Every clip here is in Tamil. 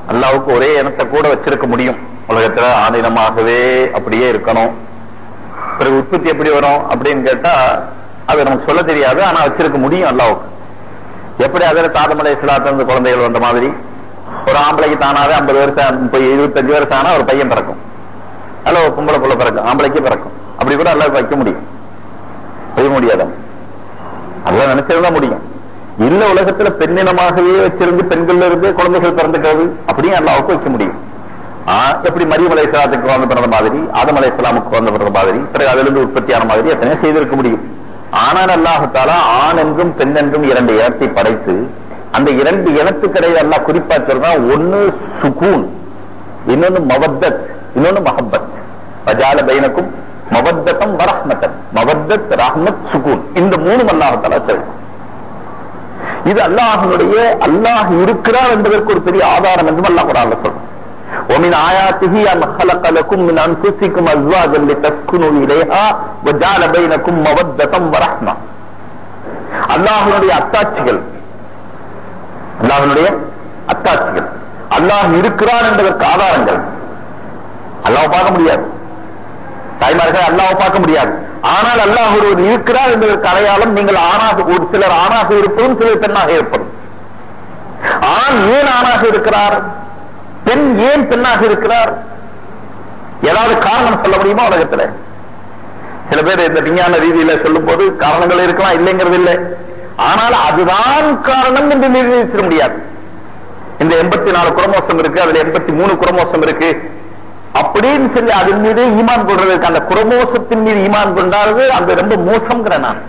அல்லாவுக்கு ஒரே இனத்தை கூட வச்சிருக்க முடியும் உலகத்துல ஆதீனமாகவே அப்படியே இருக்கணும் பிறகு உற்பத்தி எப்படி வரும் அப்படின்னு கேட்டா அது நமக்கு சொல்ல தெரியாது ஆனா வச்சிருக்க முடியும் அல்லாவுக்கு எப்படி அதில் தாதமலை இஸ்லாத்திலிருந்து குழந்தைகள் வந்த மாதிரி ஒரு ஆம்பளைக்கு தானாவே ஐம்பது வருஷம் முப்பது இருபத்தஞ்சு வருஷம் ஆனா ஒரு பையன் பிறக்கும் அல்ல ஒரு பொம்பளை புள்ள பிறக்கும் ஆம்பளைக்கு பிறக்கும் அப்படி கூட அல்லாஹ் வைக்க முடியும் வைக்க முடியாது அல்ல நினைச்சதுதான் முடியும் இல்ல உலகத்துல பெண்ணினமாகவே வச்சிருந்து பெண்கள்ல இருந்து குழந்தைகள் பிறந்துக்கிறது அப்படியும் அல்லாவுக்கு வைக்க முடியும் ஆஹ் எப்படி மரியம் அலை இஸ்லாத்துக்கு வந்து பிறந்த மாதிரி ஆதம் அலை இஸ்லாமுக்கு வந்து பிறந்த மாதிரி பிறகு அதிலிருந்து உற்பத்தியான மாதிரி எத்தனையோ செய்திருக்க முடியும் ஆனால் அல்லாஹால ஆண் என்றும் பெண் என்றும் இரண்டு இனத்தை படைத்து அந்த இரண்டு இனத்துக்கிடையே அல்லாஹ் குறிப்பா சொல்றான் ஒன்னு சுகூன் இன்னொன்னு மவத்தத் இன்னொன்னு மஹப்பத் பஜால பைனக்கும் மவத்தம் வரஹ்மத்தன் மவத்தத் ரஹ்மத் சுகூன் இந்த மூணு அல்லாஹால சொல்றான் இது அல்லாஹனுடைய அல்லாஹ் இருக்கிறார் என்பதற்கு ஒரு பெரிய ஆதாரம் என்றும் அல்லாஹ் குரான்ல சொல்றான் ومن آياته أن خلق لكم من أنفسكم أزواجا لتسكنوا إليها وجعل بينكم مودة ورحمة அல்லாஹனுடைய அத்தாட்சிகள் அல்லாஹனுடைய அத்தாட்சிகள் அல்லாஹ் இருக்கிறான் என்பதற்கு ஆதாரங்கள் அல்லாஹ் பார்க்க முடியாது தாய்மார்கள் அல்லாஹ் பார்க்க முடியாது ஆனால் அல்லாஹ் ஒருவர் இருக்கிறார் என்பதற்கு அடையாளம் நீங்கள் ஆணாக ஒரு சிலர் ஆணாக இருப்பதும் சிலர் பெண்ணாக இருப்பதும் ஆண் ஏன் ஆணாக இருக்கிறார் பெண் ஏன் பெண்ணாக இருக்கிறார் ஏதாவது காரணம் சொல்ல முடியுமா உலகத்துல சில பேர் இந்த விஞ்ஞான ரீதியில சொல்லும் போது காரணங்கள் இருக்கலாம் இல்லைங்கிறது இல்லை ஆனால் அதுதான் காரணம் என்று நிர்ணயிச்சிட முடியாது இந்த எண்பத்தி நாலு குரமோசம் இருக்கு அதுல எண்பத்தி மூணு குரமோசம் இருக்கு அப்படின்னு சொல்லி அதன் மீது ஈமான் கொள்றதுக்கு அந்த குரமோசத்தின் மீது ஈமான் கொண்டாவது அந்த ரொம்ப மோசம்ங்கிற நான்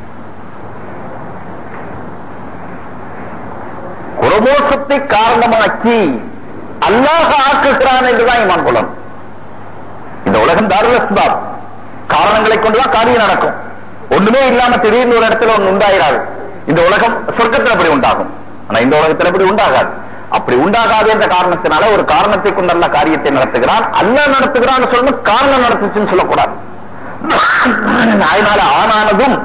குரமோசத்தை காரணமாக்கி அல்லாஹ் ஆக்குகிறான் என்றுதான் ஈமான் கொள்ளணும் இந்த உலகம் தாருலஸ்பாப் காரணங்களை கொண்டுதான் காரியம் நடக்கும் ஒண்ணுமே இல்லாம திடீர்னு ஒரு இடத்துல ஒண்ணு உண்டாயிராது இந்த உலகம் சொர்க்கத்தில் அப்படி உண்டாகும் ஆனா இந்த உலகத்தில் அப்படி உண்டாகாது அப்படி உண்டாகாது என்ற காரணத்தினால ஒரு காரணத்தை கொண்டு அல்ல காரியத்தை நடத்துகிறான் அல்ல நடத்துகிறான்னு சொல்லணும் காரணம் நடத்துச்சுன்னு சொல்லக்கூடாது அதனால ஆணானதும்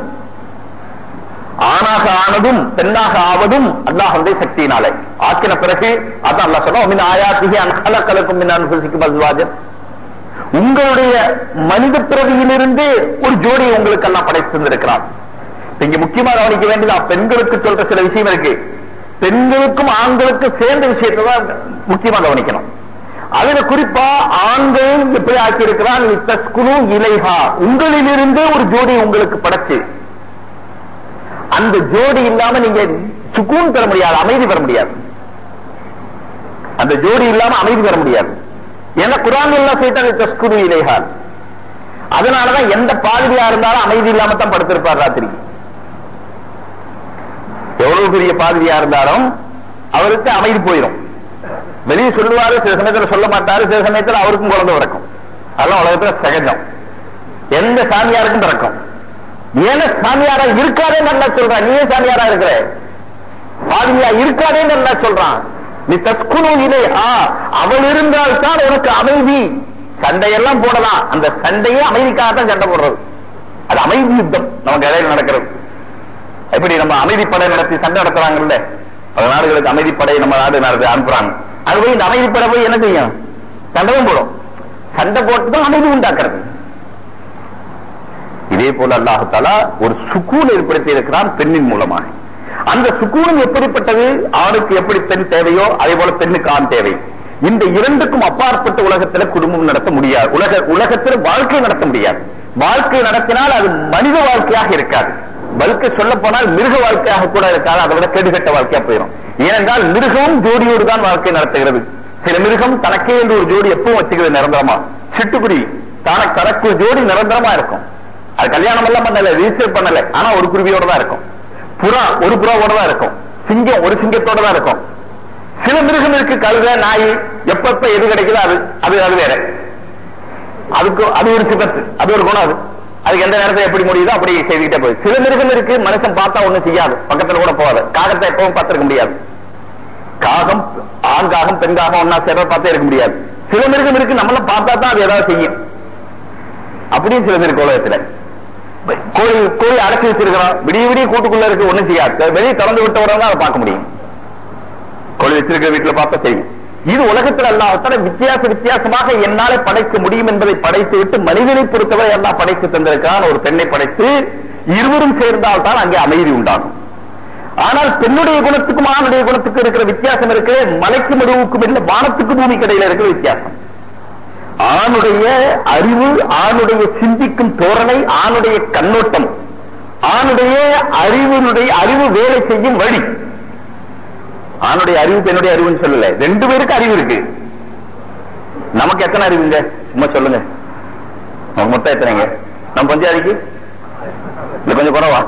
ஆணாக ஆனதும் பெண்ணாக ஆவதும் அல்லாஹுடைய சக்தியினாலே ஆக்கின பிறகு அதான் அல்லா சொல்ல ஆயாத்திகி அன்கலக்கலக்கும் அனுபவிக்கும் அல்வாஜன் உங்களுடைய மனித பிறவியிலிருந்து ஒரு ஜோடி உங்களுக்கு எல்லாம் படைத்திருந்திருக்கிறார் இங்க முக்கியமா கவனிக்க வேண்டியது பெண்களுக்கு சொல்ற சில விஷயம் இருக்கு பெண்களுக்கும் ஆண்களுக்கும் சேர்ந்த விஷயத்தை தான் முக்கியமா கவனிக்கணும் அதுல குறிப்பா ஆண்கள் எப்படி ஆக்கி இருக்கிறான் இலைஹா உங்களிலிருந்தே ஒரு ஜோடி உங்களுக்கு படைச்சு அந்த ஜோடி இல்லாம நீங்க சுக்கூன் பெற முடியாது அமைதி பெற முடியாது அந்த ஜோடி இல்லாம அமைதி பெற முடியாது ஏன்னா குரான் எல்லாம் செய்தாங்க தஸ்குரு இலைஹால் அதனாலதான் எந்த பாதிரியா இருந்தாலும் அமைதி இல்லாம தான் படுத்திருப்பார் ராத்திரி எவ்வளவு பெரிய பாதிரியா இருந்தாலும் அவருக்கு அமைதி போயிடும் வெளியே சொல்லுவாரு சில சமயத்துல சொல்ல மாட்டாரு சில சமயத்துல அவருக்கும் குழந்தை பிறக்கும் அதெல்லாம் உலகத்துல சகஜம் எந்த சாமியாருக்கும் பிறக்கும் ஏன சாமியாரா இருக்காதே நல்லா சொல்றான் நீயே சாமியாரா இருக்கிற பாதிரியா இருக்காதே நல்லா சொல்றான் நீ தற்குணு இலை ஆ அவள் இருந்தால் தான் உனக்கு அமைதி சண்டையெல்லாம் போடலாம் அந்த சண்டையே அமைதிக்காக தான் சண்டை போடுறது அது அமைதி யுத்தம் நமக்கு இடையில நடக்கிறது எப்படி நம்ம அமைதிப்படை நடத்தி சண்டை நடத்துறாங்கல்ல பல நாடுகளுக்கு அமைதிப்படை நம்ம நாடு நடத்தி அனுப்புறாங்க அது போய் இந்த அமைதிப்படை போய் என்ன செய்யும் சண்டையும் போடும் சண்டை போட்டு தான் அமைதி உண்டாக்குறது இதே போல அல்லாஹாலா ஒரு சுக்கூன் ஏற்படுத்தி இருக்கிறான் பெண்ணின் மூலமாக அந்த சுக்கூனம் எப்படிப்பட்டது ஆணுக்கு எப்படி பெண் தேவையோ அதே போல பெண்ணுக்கு ஆண் தேவை இந்த இரண்டுக்கும் அப்பாற்பட்ட உலகத்துல குடும்பம் நடத்த முடியாது உலக உலகத்தில் வாழ்க்கை நடத்த முடியாது வாழ்க்கை நடத்தினால் அது மனித வாழ்க்கையாக இருக்காது பல்க சொல்ல போனால் மிருக வாழ்க்கையாக கூட இருக்காது அதை விட கெடுகட்ட வாழ்க்கையா போயிடும் ஏனென்றால் மிருகமும் ஜோடியோடு தான் வாழ்க்கை நடத்துகிறது சில மிருகம் தனக்கே என்று ஒரு ஜோடி எப்பவும் வச்சுக்கிறது நிரந்தரமா சிட்டுக்குருவி தனக்கு தனக்கு ஒரு ஜோடி நிரந்தரமா இருக்கும் அது கல்யாணம் எல்லாம் பண்ணல ரிஜிஸ்டர் பண்ணல ஆனா ஒரு குருவியோட தான் இருக்கும் புறா ஒரு புறாவோட தான் இருக்கும் சிங்கம் ஒரு சிங்கத்தோட தான் இருக்கும் சில மிருகம் இருக்கு கழுத நாய் எப்பப்ப எது கிடைக்குதோ அது அது அது வேற அதுக்கு அது ஒரு சிபத்து அது ஒரு குணம் அது அதுக்கு எந்த நேரத்தை எப்படி முடியுதோ அப்படி செய்துக்கிட்டே போகுது சில மிருகம் இருக்கு மனுஷன் பார்த்தா ஒண்ணும் செய்யாது பக்கத்துல கூட போகாது காகத்தை எப்பவும் பார்த்திருக்க முடியாது காகம் ஆண் காகம் பெண் காகம் ஒன்னா சேர்ற பார்த்தே இருக்க முடியாது சில மிருகம் இருக்கு நம்மள பார்த்தா தான் அது ஏதாவது செய்யும் அப்படியும் சில பேர் உலகத்துல கோழி கோழி அடைச்சி வச்சிருக்கிறோம் விடிய விடிய கூட்டுக்குள்ள இருக்கு ஒண்ணும் செய்யாது வெளியே திறந்து விட்ட உடனே அதை பார்க்க முடியும் கோழி வச்சிருக்கிற வீட்டுல பார்த்தா செய்யும் இது உலகத்தில் அல்லாஹத்தால வித்தியாச வித்தியாசமாக என்னால படைக்க முடியும் என்பதை படைத்து விட்டு மனிதனை பொறுத்தவரை எல்லாம் படைத்து தந்திருக்கான் ஒரு பெண்ணை படைத்து இருவரும் சேர்ந்தால் தான் அங்கே அமைதி உண்டாகும் ஆனால் பெண்ணுடைய குணத்துக்கும் ஆணுடைய குணத்துக்கும் இருக்கிற வித்தியாசம் இருக்கிற மலைக்கு மடுவுக்கும் இல்லை வானத்துக்கு பூமிக்கு இடையில இருக்கிற வித்தியாசம் ஆணுடைய அறிவு ஆணுடைய சிந்திக்கும் தோரணை ஆணுடைய கண்ணோட்டம் ஆணுடைய அறிவினுடைய அறிவு வேலை செய்யும் வழி ஆணுடைய அறிவு பெண்ணுடைய அறிவுன்னு சொல்லல ரெண்டு பேருக்கு அறிவு இருக்கு நமக்கு எத்தனை அறிவுங்க சும்மா சொல்லுங்க நமக்கு மொத்தம் எத்தனைங்க நம்ம பஞ்சாதிக்கு இல்ல கொஞ்சம் குறவா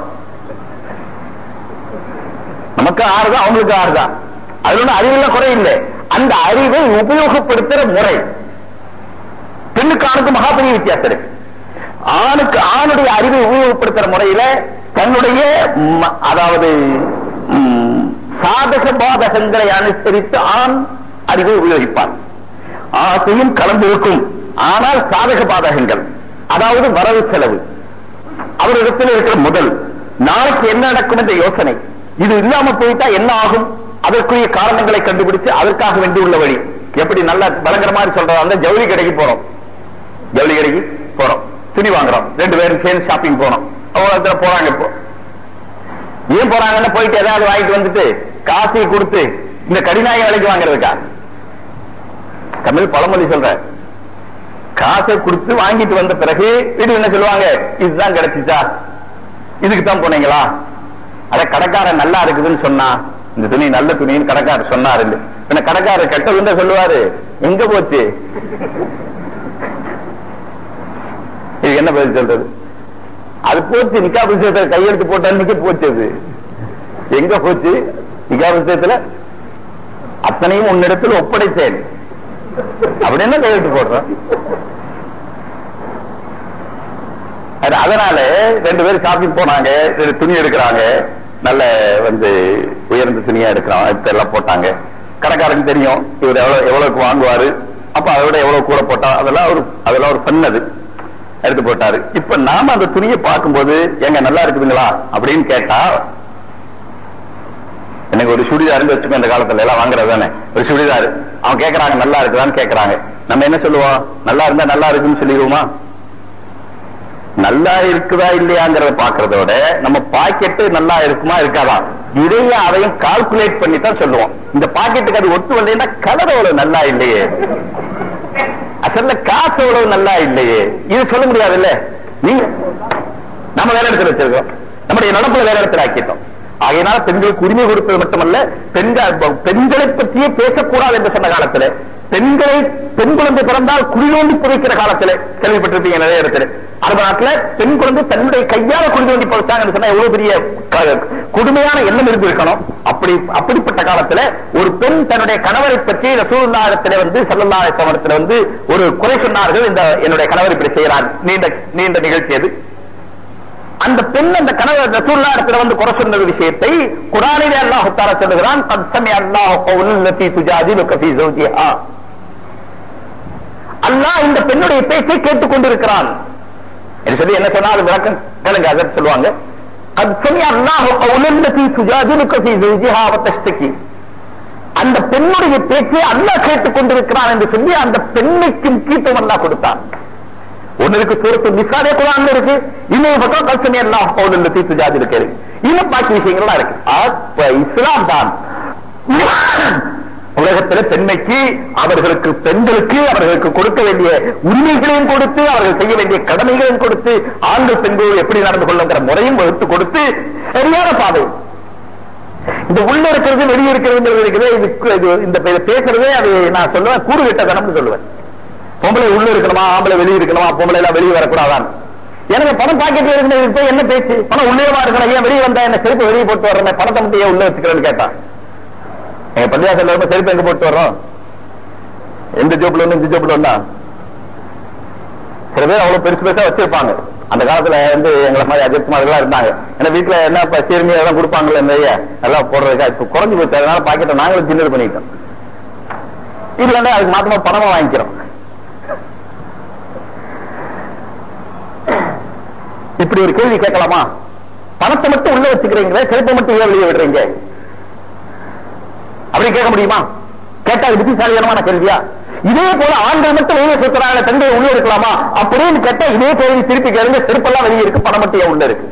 நமக்கு ஆறு தான் அவங்களுக்கு ஆறு தான் அதுல ஒண்ணு அறிவுல குறை இல்லை அந்த அறிவை உபயோகப்படுத்துற முறை பெண்ணுக்கு ஆணுக்கு மகா பெரிய வித்தியாசம் இருக்கு ஆணுக்கு ஆணுடைய அறிவை உபயோகப்படுத்துற முறையில தன்னுடைய ம- அதாவது ம், சாதக பாதகங்களை அனுசரித்து ஆண் அறிவை உபயோகிப்பான் ஆசையும் கலந்து இருக்கும் ஆனால் சாதக பாதகங்கள் அதாவது வரவு செலவு அவரிடத்தில் இருக்கிற முதல் நாளைக்கு என்ன நடக்கும் என்ற யோசனை இது இல்லாம போயிட்டா என்ன ஆகும் அதற்குரிய காரணங்களை கண்டுபிடிச்சு அதற்காக வேண்டி உள்ள வழி எப்படி நல்லா வழங்குற மாதிரி சொல்றதா அந்த ஜவுளி கடைக்கு போறோம் ஜவுளி கடைக்கு போறோம் துணி வாங்குறோம் ரெண்டு பேரும் சேர்ந்து ஷாப்பிங் போறோம் அவ்வளவு போறாங்க இப்போ ஏன் போறாங்கன்னு போயிட்டு ஏதாவது வாங்கிட்டு வந்துட்டு காசை கொடுத்து இந்த கடிநாய விலைக்கு வாங்குறதுக்கா தமிழ் பழமொழி சொல்ற காசை கொடுத்து வாங்கிட்டு வந்த பிறகு வீடு என்ன சொல்லுவாங்க இதுதான் கிடைச்சிச்சா இதுக்கு தான் போனீங்களா அத கடைக்காரன் நல்லா இருக்குதுன்னு சொன்னா இந்த துணி நல்ல துணின்னு கடைக்காரர் சொன்னாரு என்ன கடைக்காரர் கெட்டதுன்னு சொல்லுவாரு எங்க போச்சு இது என்ன பதில் சொல்றது அது போச்சு நிக்கா புத்தகத்தை கையெழுத்து போட்ட அன்னைக்கு போச்சு அது எங்க போச்சு நிக்கா புத்தகத்துல அத்தனையும் உன்னிடத்தில் ஒப்படைத்தேன் அப்படின்னு கையெழுத்து போடுறோம் அது அதனால ரெண்டு பேரும் ஷாப்பிங் போனாங்க ரெண்டு துணி எடுக்கிறாங்க நல்ல வந்து உயர்ந்த துணியா எடுக்கிறான் எடுத்து எல்லாம் போட்டாங்க கடைக்காரனுக்கு தெரியும் இவர் எவ்வளவு எவ்வளவுக்கு வாங்குவாரு அப்ப அதை விட எவ்வளவு கூட போட்டா அதெல்லாம் ஒரு அதெல்லாம் ஒரு பண்ணது எடுத்து போட்டாரு இப்ப நாம அந்த துணியை பார்க்கும்போது எங்க நல்லா இருக்குதுங்களா அப்படின்னு கேட்டா எனக்கு ஒரு சுடிதார் வச்சுக்கோ இந்த காலத்துல எல்லாம் வாங்குறது தானே ஒரு சுடிதார் அவன் கேக்குறாங்க நல்லா இருக்குதான்னு கேக்குறாங்க நம்ம என்ன சொல்லுவோம் நல்லா இருந்தா நல்லா இருக்குன்னு சொல்லிடுவோமா நல்லா இருக்குதா இல்லையாங்கிறத பாக்குறத விட நம்ம பாக்கெட்டு நல்லா இருக்குமா இருக்காதா இதையும் அதையும் கால்குலேட் பண்ணி தான் சொல்லுவோம் இந்த பாக்கெட்டுக்கு அது ஒத்து வரலைன்னா கலர் அவ்வளவு நல்லா இல்லையே அசல்ல காசு அவ்வளவு நல்லா இல்லையே இது சொல்ல முடியாது இல்ல நீங்க நம்ம வேற இடத்துல வச்சிருக்கோம் நம்முடைய நடப்புல வேற இடத்துல ஆக்கிட்டோம் ஆகையினால பெண்களுக்கு உரிமை கொடுப்பது மட்டுமல்ல பெண்கள் பெண்களை பற்றியே பேசக்கூடாது என்று சொன்ன காலத்துல பெண்களை பெண் குழந்தை பிறந்தால் குழி புதைக்கிற காலத்துல கேள்விப்பட்டிருப்பீங்க நிறைய இடத்துல அரபு நாட்டுல பெண் குழந்தை தன்னுடைய கையால குழி தோண்டி புதைச்சாங்கன்னு சொன்னா எவ்வளவு பெரிய க- கொடுமையான எண்ணம் இருந்து இருக்கணும் அப்படி அப்படிப்பட்ட காலத்துல ஒரு பெண் தன்னுடைய கணவரை பற்றி ரசூலுல்லாஹிடத்துல வந்து சல்லல்லாஹு அலைஹி வந்து ஒரு குறை சொன்னார்கள் இந்த என்னுடைய கணவர் இப்படி செய்யறார் நீண்ட நீண்ட நிகழ்ச்சி அது அந்த பெண் அந்த கணவர் ரசூல்லா இடத்துல வந்து குறை சொன்ன விஷயத்தை குரானிலே அல்லாஹ் தாரா சொல்லுகிறான் "கத் சமிஅ அல்லாஹு கௌலல் லத்தி துஜாதிலுக ஃபீ ஸௌஜிஹா." அல்லாஹ் இந்த பெண்ணுடைய பேச்சை கேட்டுக் கொண்டிருக்கிறான் என்று சொல்லி என்ன சொன்னா அது விளக்கம் கேளுங்க அதை சொல்லுவாங்க "கத் சமிஅ அல்லாஹு கௌலல் லத்தி துஜாதிலுக ஃபீ ஸௌஜிஹா வ தஷ்தகி." அந்த பெண்ணுடைய பேச்சை அல்லாஹ் கேட்டுக் கொண்டிருக்கிறான் என்று சொல்லி அந்த பெண்ணுக்கு முக்கியத்துவம் அல்லாஹ் கொடுத்தான் ஒன்னு இருக்கு சூரத்து நிசாரே குரான்ல இருக்கு இன்னொரு பக்கம் கல்சனி அல்லாஹ் பவுல் தீர்த்து ஜாதி இருக்கு இன்னும் பாக்கி விஷயங்கள்லாம் இருக்கு அப்ப இஸ்லாம் தான் உலகத்தில் பெண்மைக்கு அவர்களுக்கு பெண்களுக்கு அவர்களுக்கு கொடுக்க வேண்டிய உரிமைகளையும் கொடுத்து அவர்கள் செய்ய வேண்டிய கடமைகளையும் கொடுத்து ஆண்கள் பெண்களோடு எப்படி நடந்து கொள்ளுங்கிற முறையும் வகுத்து கொடுத்து சரியான பாதை இந்த உள்ள இருக்கிறது வெளியே இருக்கிறது இருக்குது இது- இது இந்த பே- பேசுறதே அது நான் சொல்லுவேன் கூறு கட்டதனம்னு சொல்லுவேன் பொம்பளை உள்ள இருக்கணுமா ஆம்பளை வெளியே இருக்கணுமா பொம்பளை எல்லாம் வெளியே வரக்கூடாதான் எனக்கு பணம் பாக்கெட்ல இருக்கிறது இப்ப என்ன பேச்சு பணம் உள்ளேவா இருக்கணும் ஏன் வெளியே வந்தா என்ன செருப்பு வெளியே போட்டு வர்றேன் பணத்தை மட்டும் ஏன் உள்ள வச்சுக்கிறேன்னு கேட்டான் எங்க பள்ளியாசல் வரும்போது செருப்பு எங்க போட்டு வர்றோம் எந்த ஜோப்ல ஒண்ணு இந்த ஜோப்ல ஒண்ணா சில பேர் அவ்வளவு பெருசு பெருசா வச்சிருப்பாங்க அந்த காலத்துல வந்து எங்களை மாதிரி அஜித்குமார்களா இருந்தாங்க ஏன்னா வீட்டுல என்ன இப்ப சீர்மி எல்லாம் கொடுப்பாங்கல்ல நிறைய நல்லா போடுறதுக்கா இப்ப குறைஞ்சு போச்சு அதனால பாக்கெட்டை நாங்களும் சின்னது பண்ணிட்டோம் இல்லன்னா அதுக்கு மாத்தமா பணமா வாங்கிக்கிறோம் இப்படி ஒரு கேள்வி கேட்கலாமா பணத்தை மட்டும் உள்ள வச்சுக்கிறீங்களே செருப்பை மட்டும் ஏன் வெளியே விடுறீங்க அப்படி கேட்க முடியுமா கேட்டா இது புத்திசாலித்தனமான கேள்வியா இதே போல ஆண்கள் மட்டும் வெளியே சுத்துறாங்க பெண்கள் உள்ளே இருக்கலாமா அப்படின்னு கேட்டா இதே கேள்வி திருப்பி கேளுங்க செருப்பெல்லாம் வெளியே இருக்கு பணம் மட்டும் ஏன் உள்ள இருக்கு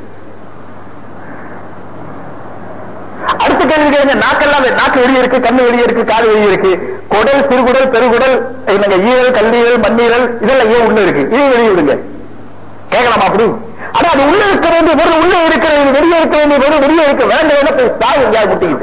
அடுத்த கேள்வி கேளுங்க நாக்கெல்லாம் வெ- நாக்கு வெளியே இருக்கு கண்ணு வெளியே இருக்கு காது வெளியே இருக்கு குடல் சிறுகுடல் பெருகுடல் என்னங்க ஈரல் கல்லீரல் மண்ணீரல் இதெல்லாம் ஏன் உள்ள இருக்கு இதை வெளியே விடுங்க கேட்கலாமா அப்படி ஆனா அது உள்ள இருக்க வேண்டிய பொருள் உள்ள இருக்கிற வேண்டிய வெளியே இருக்க வேண்டிய பொருள் வெளியே இருக்க வேண்டிய போய் தாய் எங்கேயாவது முட்டிக்கிட்டு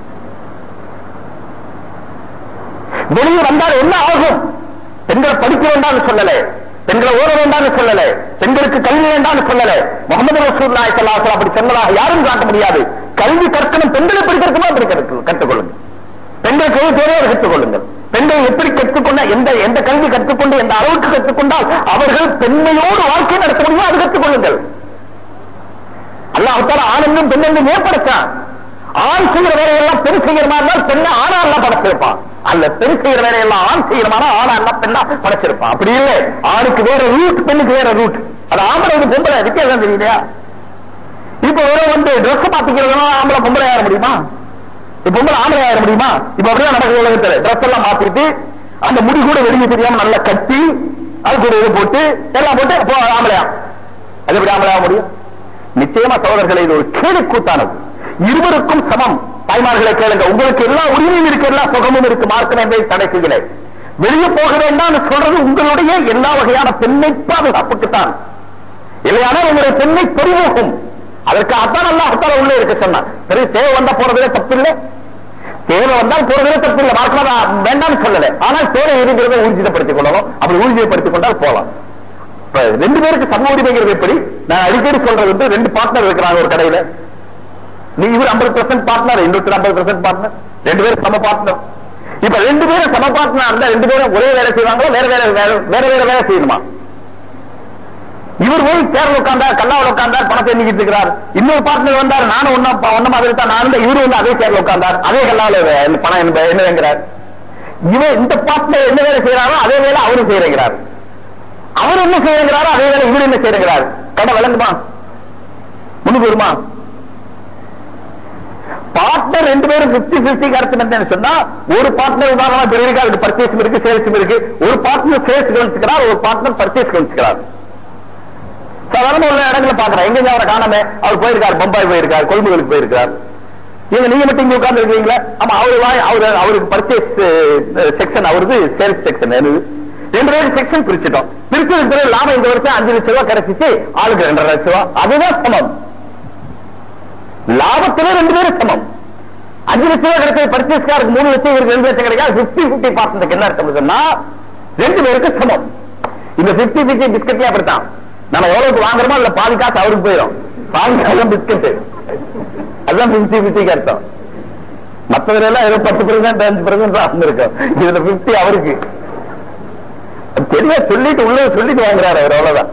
வெளியே வந்தால் என்ன ஆகும் பெண்களை படிக்க வேண்டாம்னு சொல்லல பெண்களை ஓட வேண்டாம்னு சொல்லல பெண்களுக்கு கல்வி வேண்டாம்னு சொல்லல முகமது ரசூல்லாய் ஸல்லல்லாஹு அப்படி சொன்னதாக யாரும் காட்ட முடியாது கல்வி கற்கணும் பெண்களை எப்படி கற்கணும் அப்படி கற்று- கற்றுக்கொள்ளுங்க பெண்களுக்கு எது தேவையோ அதை கற்றுக்கொள்ளுங்கள் பெண்கள் எப்படி கற்றுக்கொண்ட எந்த எந்த கல்வி கற்றுக்கொண்டு எந்த அளவுக்கு கற்றுக்கொண்டால் அவர்கள் பெண்மையோடு வாழ்க்கை நடத்த முடியுமோ அது கற்றுக்கொள்ளுங்கள் அல்லாஹால ஆணுங்கும் பெண்ணுங்கும் ஏன் படைச்சான் ஆண் செய்கிற வேலையெல்லாம் பெண் செய்கிற மாதிரி இருந்தால் பெண்ணை ஆணா எல்லாம் படைச்சிருப்பான் அல்ல பெண் செய்கிற வேலையெல்லாம் ஆண் செய்கிற மாதிரி ஆணா எல்லாம் பெண்ணா படைச்சிருப்பான் அப்படி இல்லை ஆணுக்கு வேற ரூட் பெண்ணுக்கு வேற ரூட் அது ஆம்பளை இது பொம்பளை வித்தியாசம் தெரியலையா இப்ப வெறும் வந்து ட்ரெஸ் மாத்திக்கிறதுனா ஆம்பளை பொம்பளை ஆயிட முடியுமா இப்ப பொம்பளை ஆம்பளை ஆயிட முடியுமா இப்ப அப்படிதான் நடக்குது உலகத்துல ட்ரெஸ் எல்லாம் மாத்திட்டு அந்த முடி கூட வெளியே தெரியாம நல்லா கட்டி அதுக்கு ஒரு இது போட்டு எல்லாம் போட்டு போ ஆம்பளையா அது எப்படி ஆம்பளையா முடியும் நிச்சயமா சகோதரர்களை இது ஒரு கேடு கூத்தானது இருவருக்கும் சமம் தாய்மார்களை கேளுங்க உங்களுக்கு எல்லா உரிமையும் இருக்கு எல்லா சுகமும் இருக்கு மார்க்கம் என்பதை தடை செய்யல வெளியே போக வேண்டாம்னு சொல்றது உங்களுடைய எல்லா வகையான பெண்ணை பாதுகாப்புக்குத்தான் இல்லையானால் உங்களுடைய பெண்ணை பெருமோகும் அதற்காகத்தான் அல்ல அர்த்தால உள்ளே இருக்க சொன்னான் சரி தேவை வந்தா போறதுல தப்பு இல்லை தேவை வந்தால் போறதுல தப்பு இல்லை மார்க்கமா வேண்டாம்னு சொல்லல ஆனால் தேவை இருக்கிறத ஊர்ஜிதப்படுத்திக் கொள்ளணும் அப்படி ஊர்ஜிதப்படுத்திக் கொண்டால் போலாம் இப்ப ரெண்டு பேருக்கு சம உரிமைங்கிறது எப்படி நான் அடிக்கடி சொல்றது வந்து ரெண்டு பார்ட்னர் இருக்கிறாங்க ஒரு கடையில நீ இவர் ஐம்பது பெர்சென்ட் பார்ட்னர் இன்னொருத்தர் ஐம்பது பெர்சென்ட் பார்ட்னர் ரெண்டு பேரும் சம பார்ட்னர் இப்ப ரெண்டு பேரும் சம பார்ட்னர் இருந்தா ரெண்டு பேரும் ஒரே வேலை செய்வாங்களா வேற வேற வேற- வேற வேற வேலை செய்யணுமா இவர் போய் சேர்ல உட்கார்ந்தார் கல்லாவில் உட்கார்ந்தார் பணத்தை எண்ணிக்கிட்டு இருக்கிறார் இன்னொரு பார்ட்னர் வந்தார் நானும் ஒன்னா ஒன்ன மாதிரி தான் நான் இருந்தா இவரு வந்து அதே சேர்ல உட்கார்ந்தார் அதே கல்லாவில் பணம் என்ன என்ன வேங்கிறார் இவன் இந்த பார்ட்னர் என்ன வேலை செய்யறாரோ அதே வேலை அவரும் செய்யறார் அவர் என்ன செய்யறாரோ அதே வேலை இவர் என்ன செய்யறார் கடை விளங்குமா முன்னுக்கு வருமா பார்ட்னர் ரெண்டு பேரும் பிப்டி பிப்டி கருத்து என்னன்னு சொன்னா ஒரு பார்ட்னர் உதாரணமா பெரிய அதுக்கு பர்ச்சேஸ் இருக்கு சேல்ஸ் இருக்கு ஒரு பார்ட்னர் சேல்ஸ் கவனிச்சுக்கிறார் ஒரு பார்ட்னர் பர்ச்சேஸ் கவனிச்சுக்கிறார் சாதாரண உள்ள இடங்களை பாக்குறேன் எங்க அவரை காணாம அவர் போயிருக்கார் பம்பாய் போயிருக்கார் கொள்முதலுக்கு போயிருக்கார் இவங்க நீங்க மட்டும் இங்க உட்கார்ந்து இருக்கீங்களா ஆமா அவரு வாய் அவரு அவருக்கு பர்ச்சேஸ் செக்ஷன் அவருக்கு சேல்ஸ் செக்ஷன் ரெண்டு பேரும் செக்ஷன் பிரிச்சுட்டோம் பிரிச்சதுக்கு பிறகு லாபம் இந்த வருஷம் அஞ்சு லட்சம் ரூபாய் கிடைச்சிச்சு ஆளுக்கு ரெண்டரை லட்சம் ரூபாய் அதுதான் சமம் லாபத்திலே ரெண்டு பேரும் சமம் அஞ்சு லட்சம் ரூபாய் கிடைச்சது பர்ச்சேஸ்காருக்கு மூணு லட்சம் இவருக்கு ரெண்டு லட்சம் கிடைக்காது பிப்டி பிப்டி பார்சன்ட் என்ன அர்த்தம் சொன்னா ரெண்டு பேருக்கு சமம் இந்த பிப்டி பிப்டி பிஸ்கட்லயே அப்படித்தான் நம்ம எவ்வளவுக்கு வாங்குறோமோ அதுல பாதி காசு அவருக்கு போயிடும் பாதி காசு பிஸ்கட் அதுதான் பிப்டி பிப்டிக்கு அர்த்தம் மற்றதுல எல்லாம் ஏதோ பத்து பெர்சன்ட் அஞ்சு பெர்சன்ட் இருக்கும் இதுல பிப்டி அவருக்கு அது தெரிய சொல்லிட்டு உள்ள சொல்லிட்டு வாங்குறாரு அவர் அவ்வளவுதான்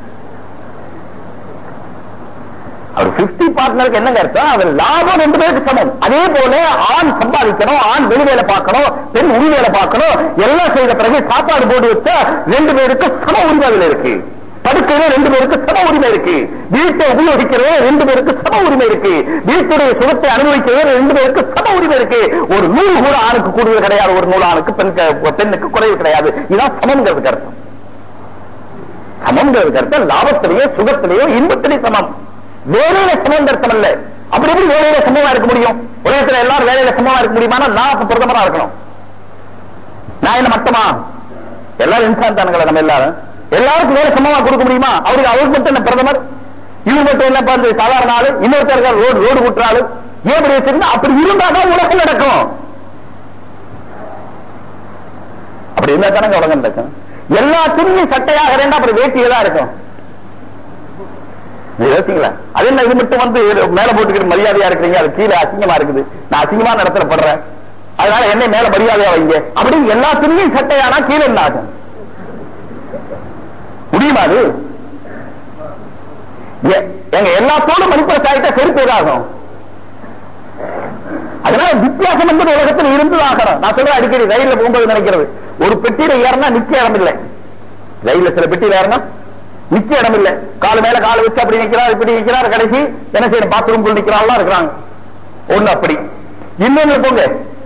அவர் பிப்டி பார்ட்னருக்கு என்னங்க அர்த்தம் அவர் லாபம் ரெண்டு பேருக்கு சமம் அதே போல ஆண் சம்பாதிக்கணும் ஆண் வெளி வேலை பார்க்கணும் பெண் உரி வேலை பார்க்கணும் எல்லாம் செய்த பிறகு சாப்பாடு போட்டு வச்சா ரெண்டு பேருக்கு சம உரிமை அதுல இருக்கு படுக்கையில ரெண்டு பேருக்கு சம உரிமை இருக்கு வீட்டை உபயோகிக்கிறது ரெண்டு பேருக்கு சம உரிமை இருக்கு வீட்டுடைய சுகத்தை அனுபவிக்கிறது ரெண்டு பேருக்கு சம உரிமை இருக்கு ஒரு நூறு கூட ஆணுக்கு கூடுதல் கிடையாது ஒரு நூறு ஆணுக்கு பெண் பெண்ணுக்கு குறைவு கிடையாது இதான் சமம்ங்கிறதுக்கு அர்த்தம் சமம்ங்கிறதுக்கு அர்த்தம் லாபத்திலேயோ சுகத்திலேயோ இன்பத்திலேயே சமம் வேலையில சமம் அர்த்தம் அல்ல அப்படி எப்படி வேலையில சமமா இருக்க முடியும் உலகத்துல எல்லாரும் வேலையில சமமா இருக்க முடியுமா நான் அப்ப பிரதமரா இருக்கணும் நான் என்ன மட்டமா எல்லாரும் இன்சான் தானுங்களா நம்ம எல்லாரும் எல்லாருக்கும் வேலை சமமா கொடுக்க முடியுமா அவருக்கு அவருக்கு மட்டும் என்ன பிரதமர் இவங்க மட்டும் என்ன வந்து சாதாரண ஆளு இன்னொருத்தர் இருக்கார் ரோடு ரோடு குற்றாளு ஏன் அப்படி வச்சிருந்தா அப்படி இருந்தாதான் உலகம் நடக்கும் அப்படி இருந்தா தானே உலகம் நடக்கும் எல்லா துணியும் சட்டையாக இருந்தா அப்புறம் வேட்டியே தான் இருக்கும் நீங்க யோசிங்களா அது என்ன இது மட்டும் வந்து மேல போட்டுக்கிட்டு மரியாதையா இருக்கிறீங்க அது கீழே அசிங்கமா இருக்குது நான் அசிங்கமான இடத்துல படுறேன் அதனால என்னை மேல மரியாதையா வைங்க அப்படி எல்லா துணியும் சட்டையானா கீழே என்ன ஆகும் முடியுமா அது எ- எங்க எல்லாத்தோடும் மதிப்பிட ஆகிட்டா செருப்பு ஏதாகும் அதனால வித்தியாசம் என்பது உலகத்தில் இருந்து ஆகணும் நான் சொல்றேன் அடிக்கடி ரயில்ல போகும்போது நினைக்கிறது ஒரு பெட்டியில ஏறினா நிக்க இடம் இல்லை ரயில்ல சில பெட்டியில ஏறினா நிக்க இடம் இல்லை கால் மேல கால் வச்சு அப்படி நிக்கிறார் இப்படி நிக்கிறார் கடைசி என்ன செய்யணும் பாத்ரூம் குள் நிக்கிறாள் இருக்கிறாங்க ஒண்ணு அப்படி இன்னொன்னு போங்க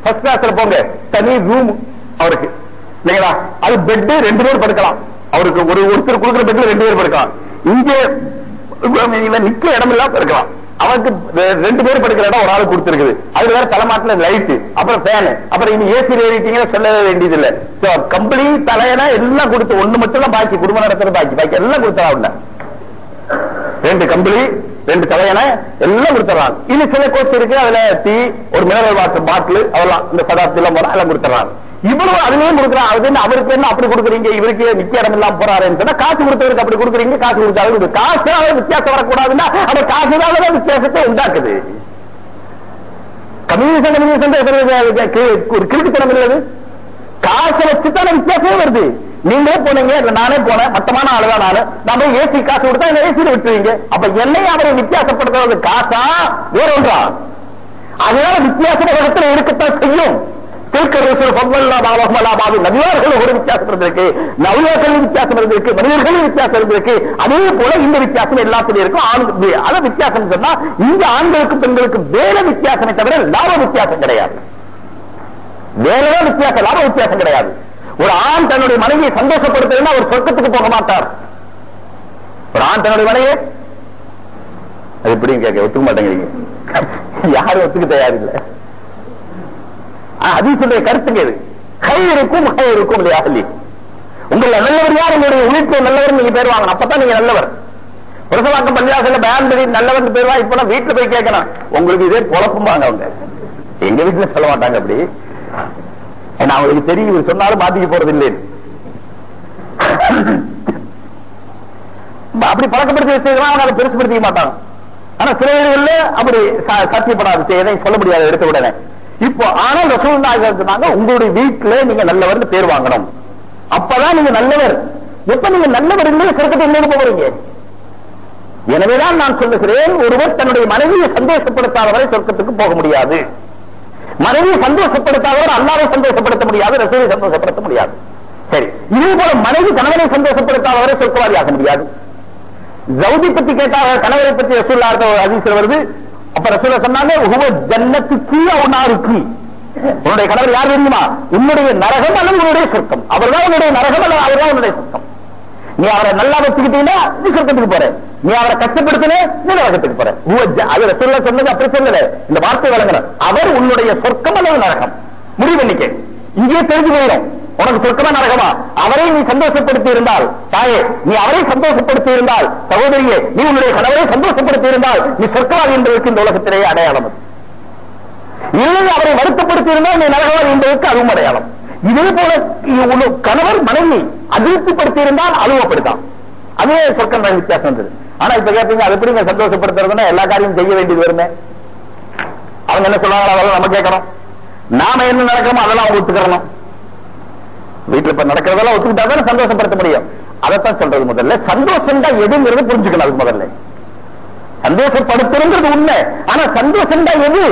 ஃபர்ஸ்ட் கிளாஸ்ல போங்க தனி ரூம் அவருக்கு இல்லைங்களா அது பெட் ரெண்டு பேர் படுக்கலாம் அவருக்கு ஒரு ஒருத்தர் கொடுக்குற பெட்ல ரெண்டு பேர் படுக்கலாம் இங்கே இவன் நிக்க இடம் இல்லாம இருக்கலாம் அவனுக்கு ரெ- ரெண்டு பேர் படுக்கிற இடம் ஒரு ஆள் கொடுத்திருக்குது அது வேற தலைமாட்டுல லைட் அப்புறம் ஃபேன் அப்புறம் இனி ஏசி ஏறிட்டீங்கன்னா சொல்லவே வேண்டியது இல்ல கம்பெனி தலையனா எல்லாம் கொடுத்து ஒண்ணு மட்டும் தான் பாக்கி குடும்பம் நடத்துறது பாக்கி பாக்கி எல்லாம் கொடுத்தா உள்ள ரெண்டு கம்பளி ரெண்டு தலையணை எல்லாம் கொடுத்துறாங்க இனி சில கோச்சு இருக்கு அதுல டீ ஒரு மினரல் வாட்டர் பாட்டில் அதெல்லாம் இந்த சதாப்தி எல்லாம் போனா எல்லாம் கொடுத்துறாங்க இவ்வளவு அதுலயும் கொடுக்குறான் அது என்ன அவருக்கு என்ன அப்படி கொடுக்குறீங்க இவருக்கு நிக்க இடம் இல்லாம போறாருன்னு சொன்னா காசு கொடுத்தவருக்கு அப்படி கொடுக்குறீங்க காசு கொடுத்தாரு காசு வித்தியாசம் வரக்கூடாதுன்னா அந்த காசு தான் வித்தியாசத்தை உண்டாக்குது கம்யூனிசம் கம்யூனிசம் பேசுறது கி- ஒரு கிறுக்குத்தனம் இல்லது காசை வச்சுதான் வித்தியாசமே வருது நீங்களே போனீங்க இல்ல நானே போனேன் மட்டமான ஆளுதான் நானு நம்ம ஏசி காசு கொடுத்தா இந்த ஏசியில விட்டுருவீங்க அப்ப என்னை அவரை வித்தியாசப்படுத்துறது காசா வேற ஒன்றா அதனால வித்தியாசம் உலகத்தில் இருக்கத்தான் செய்யும் திருக்கரசர் பொம்மல்லாபாவது நபியார்கள் ஒரு வித்தியாசம் இருந்திருக்கு நவியாக்கள் வித்தியாசம் இருந்திருக்கு மனிதர்களும் வித்தியாசம் இருந்திருக்கு அதே போல இந்த வித்தியாசம் எல்லாத்திலும் இருக்கும் ஆண் அத வித்தியாசம் சொன்னா இந்த ஆண்களுக்கு பெண்களுக்கு வேற வித்தியாசமே தவிர லாப வித்தியாசம் கிடையாது வேறதான் வித்தியாசம் லாப வித்தியாசம் கிடையாது ஒரு ஆண் தன்னுடைய மனைவியை சந்தோஷப்படுத்துறதுன்னா ஒரு சொர்க்கத்துக்கு போக மாட்டார் ஒரு ஆண் தன்னுடைய மனைவியை அது எப்படின்னு கேட்க ஒத்துக்க மாட்டேங்கிறீங்க யாரும் ஒத்துக்க தயாரில்லை அதீசுடைய கருத்துங்க இது கை இருக்கும் கை இருக்கும் இல்லையா சொல்லி உங்களை நல்லவர் யார் உங்களுடைய வீட்டுல நல்லவர் நீங்க பேர் வாங்கணும் அப்பதான் நீங்க நல்லவர் புரசவாக்கம் பள்ளியாசல பேன் பண்ணி நல்லவர் பேர் வாங்கி போனா வீட்டுல போய் கேட்கணும் உங்களுக்கு இதே பொழப்பும்பாங்க அவங்க எங்க வீட்டுல சொல்ல மாட்டாங்க அப்படி ஏன்னா அவங்களுக்கு தெரியும் இவர் சொன்னாலும் மாத்திக்க போறது இல்லை அப்படி பழக்கப்படுத்தி வச்சதுன்னா அவங்க அதை பெருசுப்படுத்திக்க மாட்டாங்க ஆனா சில வீடுகள்ல அப்படி ச- சத்தியப்படாது செய்யறதை சொல்ல முடியாது எடுத்த உடனே இப்போ ஆனால் ரசூலுல்லாஹி சொன்னாங்க உங்களுடைய வீட்டுல நீங்க நல்லவர்னு பேர் வாங்கணும் அப்பதான் நீங்க நல்லவர் எப்ப நீங்க நல்லவர் இல்லை சிறக்கத்தை இல்லைன்னு போறீங்க எனவேதான் நான் சொல்லுகிறேன் ஒருவர் தன்னுடைய மனைவியை சந்தோஷப்படுத்தாதவரை சொர்க்கத்துக்கு போக முடியாது மனைவியை சந்தோஷப்படுத்தாதவர் அல்லாவை சந்தோஷப்படுத்த முடியாது ரசூலை சந்தோஷப்படுத்த முடியாது சரி இதே போல மனைவி கணவனை சந்தோஷப்படுத்தாதவரை சொர்க்கவாதி ஆக முடியாது ஜவுதி பத்தி கேட்டாங்க கணவரை பத்தி ரசூல்லா ஒரு அதிசயம் வருது அப்ப ரசூலா சொன்னாங்க உங்க ஜன்னத்து கீழே ஒன்னாருக்கு உன்னுடைய கணவர் யார் தெரியுமா உன்னுடைய நரகம் அல்லது உன்னுடைய சொர்க்கம் அவர்தான் உன்னுடைய நரகம் அல்லது அவர்தான் உன்னுடைய சொர்க்கம் நீ அவரை நல்லா வச்சுக்கிட்டீங்கன்னா நீ சொர்க்கத்துக்கு போற நீ அவரை கஷ்டப்படுத்தினே நீ நரகத்துக்கு போற உவ ஜ- அது ரசூல்லா சொன்னது அப்படி சொல்லல இந்த வார்த்தை வழங்கணும் அவர் உன்னுடைய சொர்க்கம் அல்லது நரகம் முடிவு பண்ணிக்க இங்கே தெரிஞ்சு போயிடும் உனக்கு சொர்க்கமா நரகமா அவரை நீ சந்தோஷப்படுத்தி இருந்தால் தாயே நீ அவரை சந்தோஷப்படுத்தி இருந்தால் சகோதரியே நீ உன்னுடைய கணவரை சந்தோஷப்படுத்தி இருந்தால் நீ சொர்க்கவாதி என்பதற்கு இந்த உலகத்திலேயே அடையாளம் அது. இல்லை அவரை வருத்தப்படுத்தி இருந்தால் நீ நரகவாதி என்பதற்கு அதுவும் அடையாளம் இதே போல இ- உன் கணவர் மனைவி அதிருப்திப்படுத்தி இருந்தால் அலுவப்படுத்தான் அதுவே சொர்க்கம் தான் வித்தியாசம் இருந்தது ஆனா இப்ப கேட்டீங்க அது எப்படி சந்தோஷப்படுத்துறதுன்னா எல்லா காரியமும் செய்ய வேண்டியது வருமே அவங்க என்ன சொல்றாங்களோ அதெல்லாம் நம்ம கேட்கணும் நாம என்ன நடக்கிறோமோ அதெல்லாம் அவங்க ஒத்துக்கிறணும் வீட்டுல இப்ப நடக்கிறதெல்லாம் ஒத்துக்கிட்டா தானே சந்தோஷப்படுத்த முடியும் அதைத்தான் சொல்றது முதல்ல சந்தோஷம் தான் எதுங்கிறது புரிஞ்சுக்கணும் அதுக்கு முதல்ல சந்தோஷப்படுத்துறது உண்மை ஆனா சந்தோஷம் தான் எது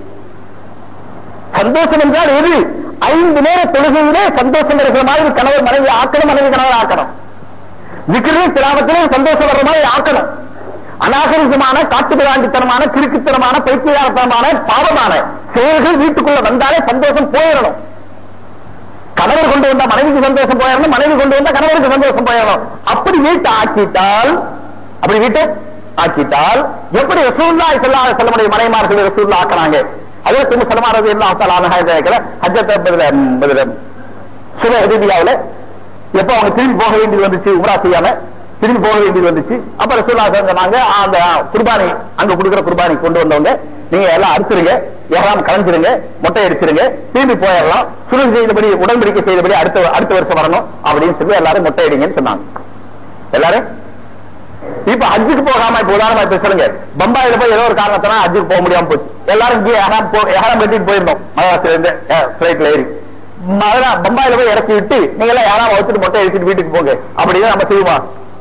சந்தோஷம் என்றால் எது ஐந்து நேர தொழுகையிலே சந்தோஷம் இருக்கிற மாதிரி கணவர் மனைவி ஆக்கணும் மனைவி கணவர் ஆக்கணும் விக்கிரிலும் திராவத்திலும் சந்தோஷம் வர்ற மாதிரி ஆக்கணும் அநாகரிகமான காட்டுமிராண்டித்தனமான கிறுக்குத்தனமான பைத்தியாரத்தனமான பாவமான செயல்கள் வீட்டுக்குள்ள வந்தாலே சந்தோஷம் போயிடணும் கணவர் கொண்டு வந்தா மனைவிக்கு சந்தோஷம் போயிடணும் மனைவி கொண்டு வந்தா கணவருக்கு சந்தோஷம் போயிடணும் அப்படி வீட்டை ஆக்கிட்டால் அப்படி வீட்டை ஆக்கிட்டால் எப்படி ரசூல்லா செல்லா செல்லமுடைய மனைமார்கள் ரசூல்லா ஆக்குறாங்க அதே தும்மு சலமானது என்ன அவசலான ஹஜ்ஜத்தை பதில பதில சுல ஹதீபியாவுல எப்ப அவங்க திரும்பி போக வேண்டியது வந்துச்சு உம்ரா செய்யாம திரும்பி போக வேண்டியது வந்துச்சு அப்ப ரசூல்லா சொன்னாங்க அந்த குர்பானி அங்க கொடுக்குற குர்பானி கொண்டு வந்தவங்க நீங்க எல்லாம் அடிச்சிருங்க எல்லாம் கலந்துருங்க மொட்டை அடிச்சிருங்க திரும்பி போயிடலாம் சுருள் செய்தபடி உடன்படிக்கை செய்தபடி அடுத்த அடுத்த வருஷம் வரணும் அப்படின்னு சொல்லி எல்லாரும் மொட்டை அடிங்கன்னு சொன்னாங்க எல்லாரும் இப்ப ஹஜ்ஜுக்கு போகாம இப்ப உதாரணமா இப்ப சொல்லுங்க பம்பாயில போய் ஏதோ ஒரு காரணத்தினா ஹஜ்ஜுக்கு போக முடியாம போச்சு எல்லாரும் இங்கே எஹராம் போ- எஹராம் கட்டிட்டு போயிருந்தோம் மகாராஷ்டிரில இருந்து பிளைட்ல ஏறி மதுரா பம்பாயில போய் இறக்கி விட்டு நீங்க எல்லாம் யாராவது வச்சுட்டு மொட்டை எடுத்துட்டு வீட்டுக்கு போங்க அப்படின்னு நம்ம செய்வோமா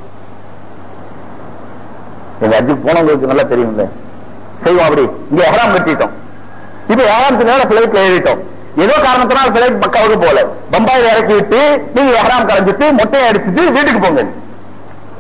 எங்க ஹஜ்ஜுக்கு போனவங்களுக்கு நல்லா தெரியும்ல செய்வோம் அப்படி இங்க எஹராம் கட்டிட்டோம் இப்ப எஹராமத்துக்கு நேரம் பிளைட்ல ஏறிட்டோம் ஏதோ காரணத்தினால் பிளைட் பக்காவுக்கு போல பம்பாயில இறக்கி விட்டு நீங்க எஹராம் கலைஞ்சிட்டு மொட்டையை அடிச்சுட்டு வீட்டுக்கு போங்க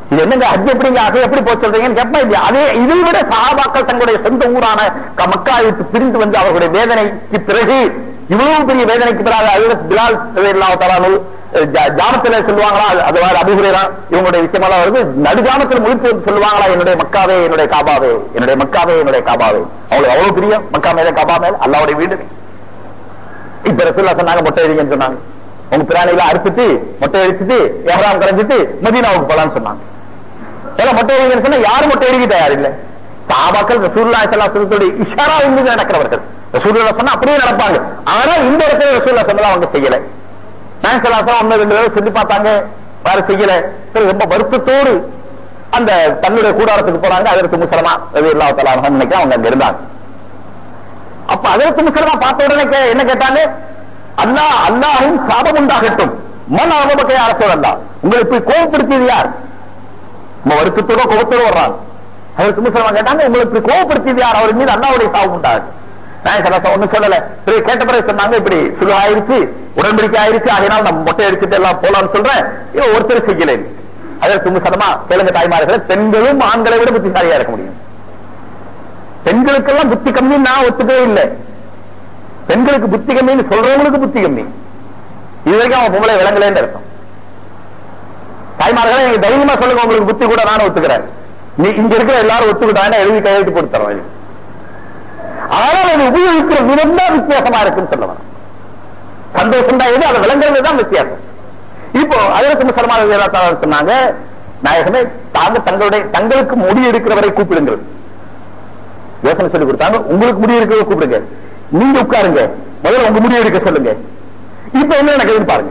இது என்னங்க ஹஜ் எப்படிங்க அதை எப்படி போய் சொல்றீங்கன்னு கேட்பா இல்லையா அதே இதை விட சஹாபாக்கள் தங்களுடைய சொந்த ஊரான க- மக்கா விட்டு பிரிந்து வந்து அவர்களுடைய வேதனைக்கு பிறகு இவ்வளவு பெரிய வேதனைக்கு பிறகு அதில் பிலால் இல்லாத்தாலு ஜாமத்துல சொல்லுவாங்களா அது- அது வேற அபிகுரேரா இவங்களுடைய விஷயமெல்லாம் வருது நடுஜாமத்தில் முடித்து சொல்லுவாங்களா என்னுடைய மக்காவே என்னுடைய காபாவே என்னுடைய மக்காவே என்னுடைய காபாவே அவங்களுக்கு அவ்வளவு பிரியம் மக்கா மேல காபா மேல அல்லாவுடைய வீடு இப்ப ரசூல்லா சொன்னாங்க மொட்டை அடிங்கன்னு சொன்னாங்க உங்க பிராணிகளை அறுத்துட்டு மொட்டை அடிச்சுட்டு ஏறாம் கரைஞ்சிட்டு மதீனாவுக்கு போலான்னு சொன்னாங்க ஏன்னா மொட்டை அடிங்கன்னு சொன்னா யாரும் மொட்டை அடிக்க தயார் இல்ல சாபாக்கள் ரசூல்லா சல்லாத்துடைய இஷாரா இருந்து நடக்கிறவர்கள் ரசூல்லா சொன்னா அப்படியே நடப்பாங்க ஆனா இந்த இடத்துல ரசூல்லா சொன்னதா அவங்க செய்யல நான் சலாசம் ஒன்னு ரெண்டு பேரும் சொல்லி பார்த்தாங்க வேற செய்யல சரி ரொம்ப வருத்தத்தோடு அந்த தன்னுடைய கூடாரத்துக்கு போறாங்க அதற்கு முசலமா அது இல்லா தலான்னு நினைக்க அவங்க அங்க இருந்தாங்க அப்ப அதற்கு முசலமா பார்த்த உடனே கே- என்ன கேட்டாங்க அல்லாஹ் அல்லாஹும் சாபம் உண்டாகட்டும் மன அவபக்கைய அரசு அல்லா உங்களை போய் கோபப்படுத்தியது யார் நம்ம வருத்தத்தோட கோபத்தோட வர்றாங்க அதற்கு முசலமா கேட்டாங்க உங்களை இப்படி கோபப்படுத்தியது யார் அவர் மீது அல்லாவுடைய சாபம் உண்டாகுது நான் சலாசம் ஒண்ணும் சொல்லல சரி கேட்ட பிறகு சொன்னாங்க இப்படி சுலு ஆயிருச்சு உடன்படிக்கை ஆயிருச்சு அதனால நம்ம மொட்டை அடிச்சுட்டு எல்லாம் போலாம்னு சொல்றேன் இவன் ஒருத்தர் செய்யல அதற்கு முசலமா தெலுங்கு தாய்மார்கள் பெண்களும் ஆண்களை விட புத்திசாலியா இருக்க முடியும் பெண்களுக்கெல்லாம் புத்தி கம்மி நான் ஒத்துக்கவே இல்லை பெண்களுக்கு புத்தி கம்மின்னு சொல்றவங்களுக்கு புத்தி கம்மி இது வரைக்கும் அவன் பொம்பளை விளங்கலேன்னு இருக்கும் தாய்மார்களே நீங்க தைரியமா சொல்லுங்க உங்களுக்கு புத்தி கூட நானும் ஒத்துக்கிறேன் நீ இங்க இருக்கிற எல்லாரும் ஒத்துக்கிட்டாங்க எழுதி கையெழுத்து போட்டு தரோம் ஆனால் அது உபயோகிக்கிற விதம் தான் வித்தியாசமா இருக்குன்னு சொல்ல வரேன் சந்தோஷம் தான் எது அதை விளங்குறது தான் வித்தியாசம் இப்போ அதற்கு முசலமான சொன்னாங்க நாயகமே தாங்க தங்களுடைய தங்களுக்கு முடி எடுக்கிறவரை கூப்பிடுங்கள் யோசனை சொல்லி கொடுத்தாங்க உங்களுக்கு முடி எடுக்கிறவரை கூப்பிடுங்க நீங்க உட்காருங்க முதல்ல உங்க முடி எடுக்க சொல்லுங்க இப்ப என்ன நடக்குதுன்னு பாருங்க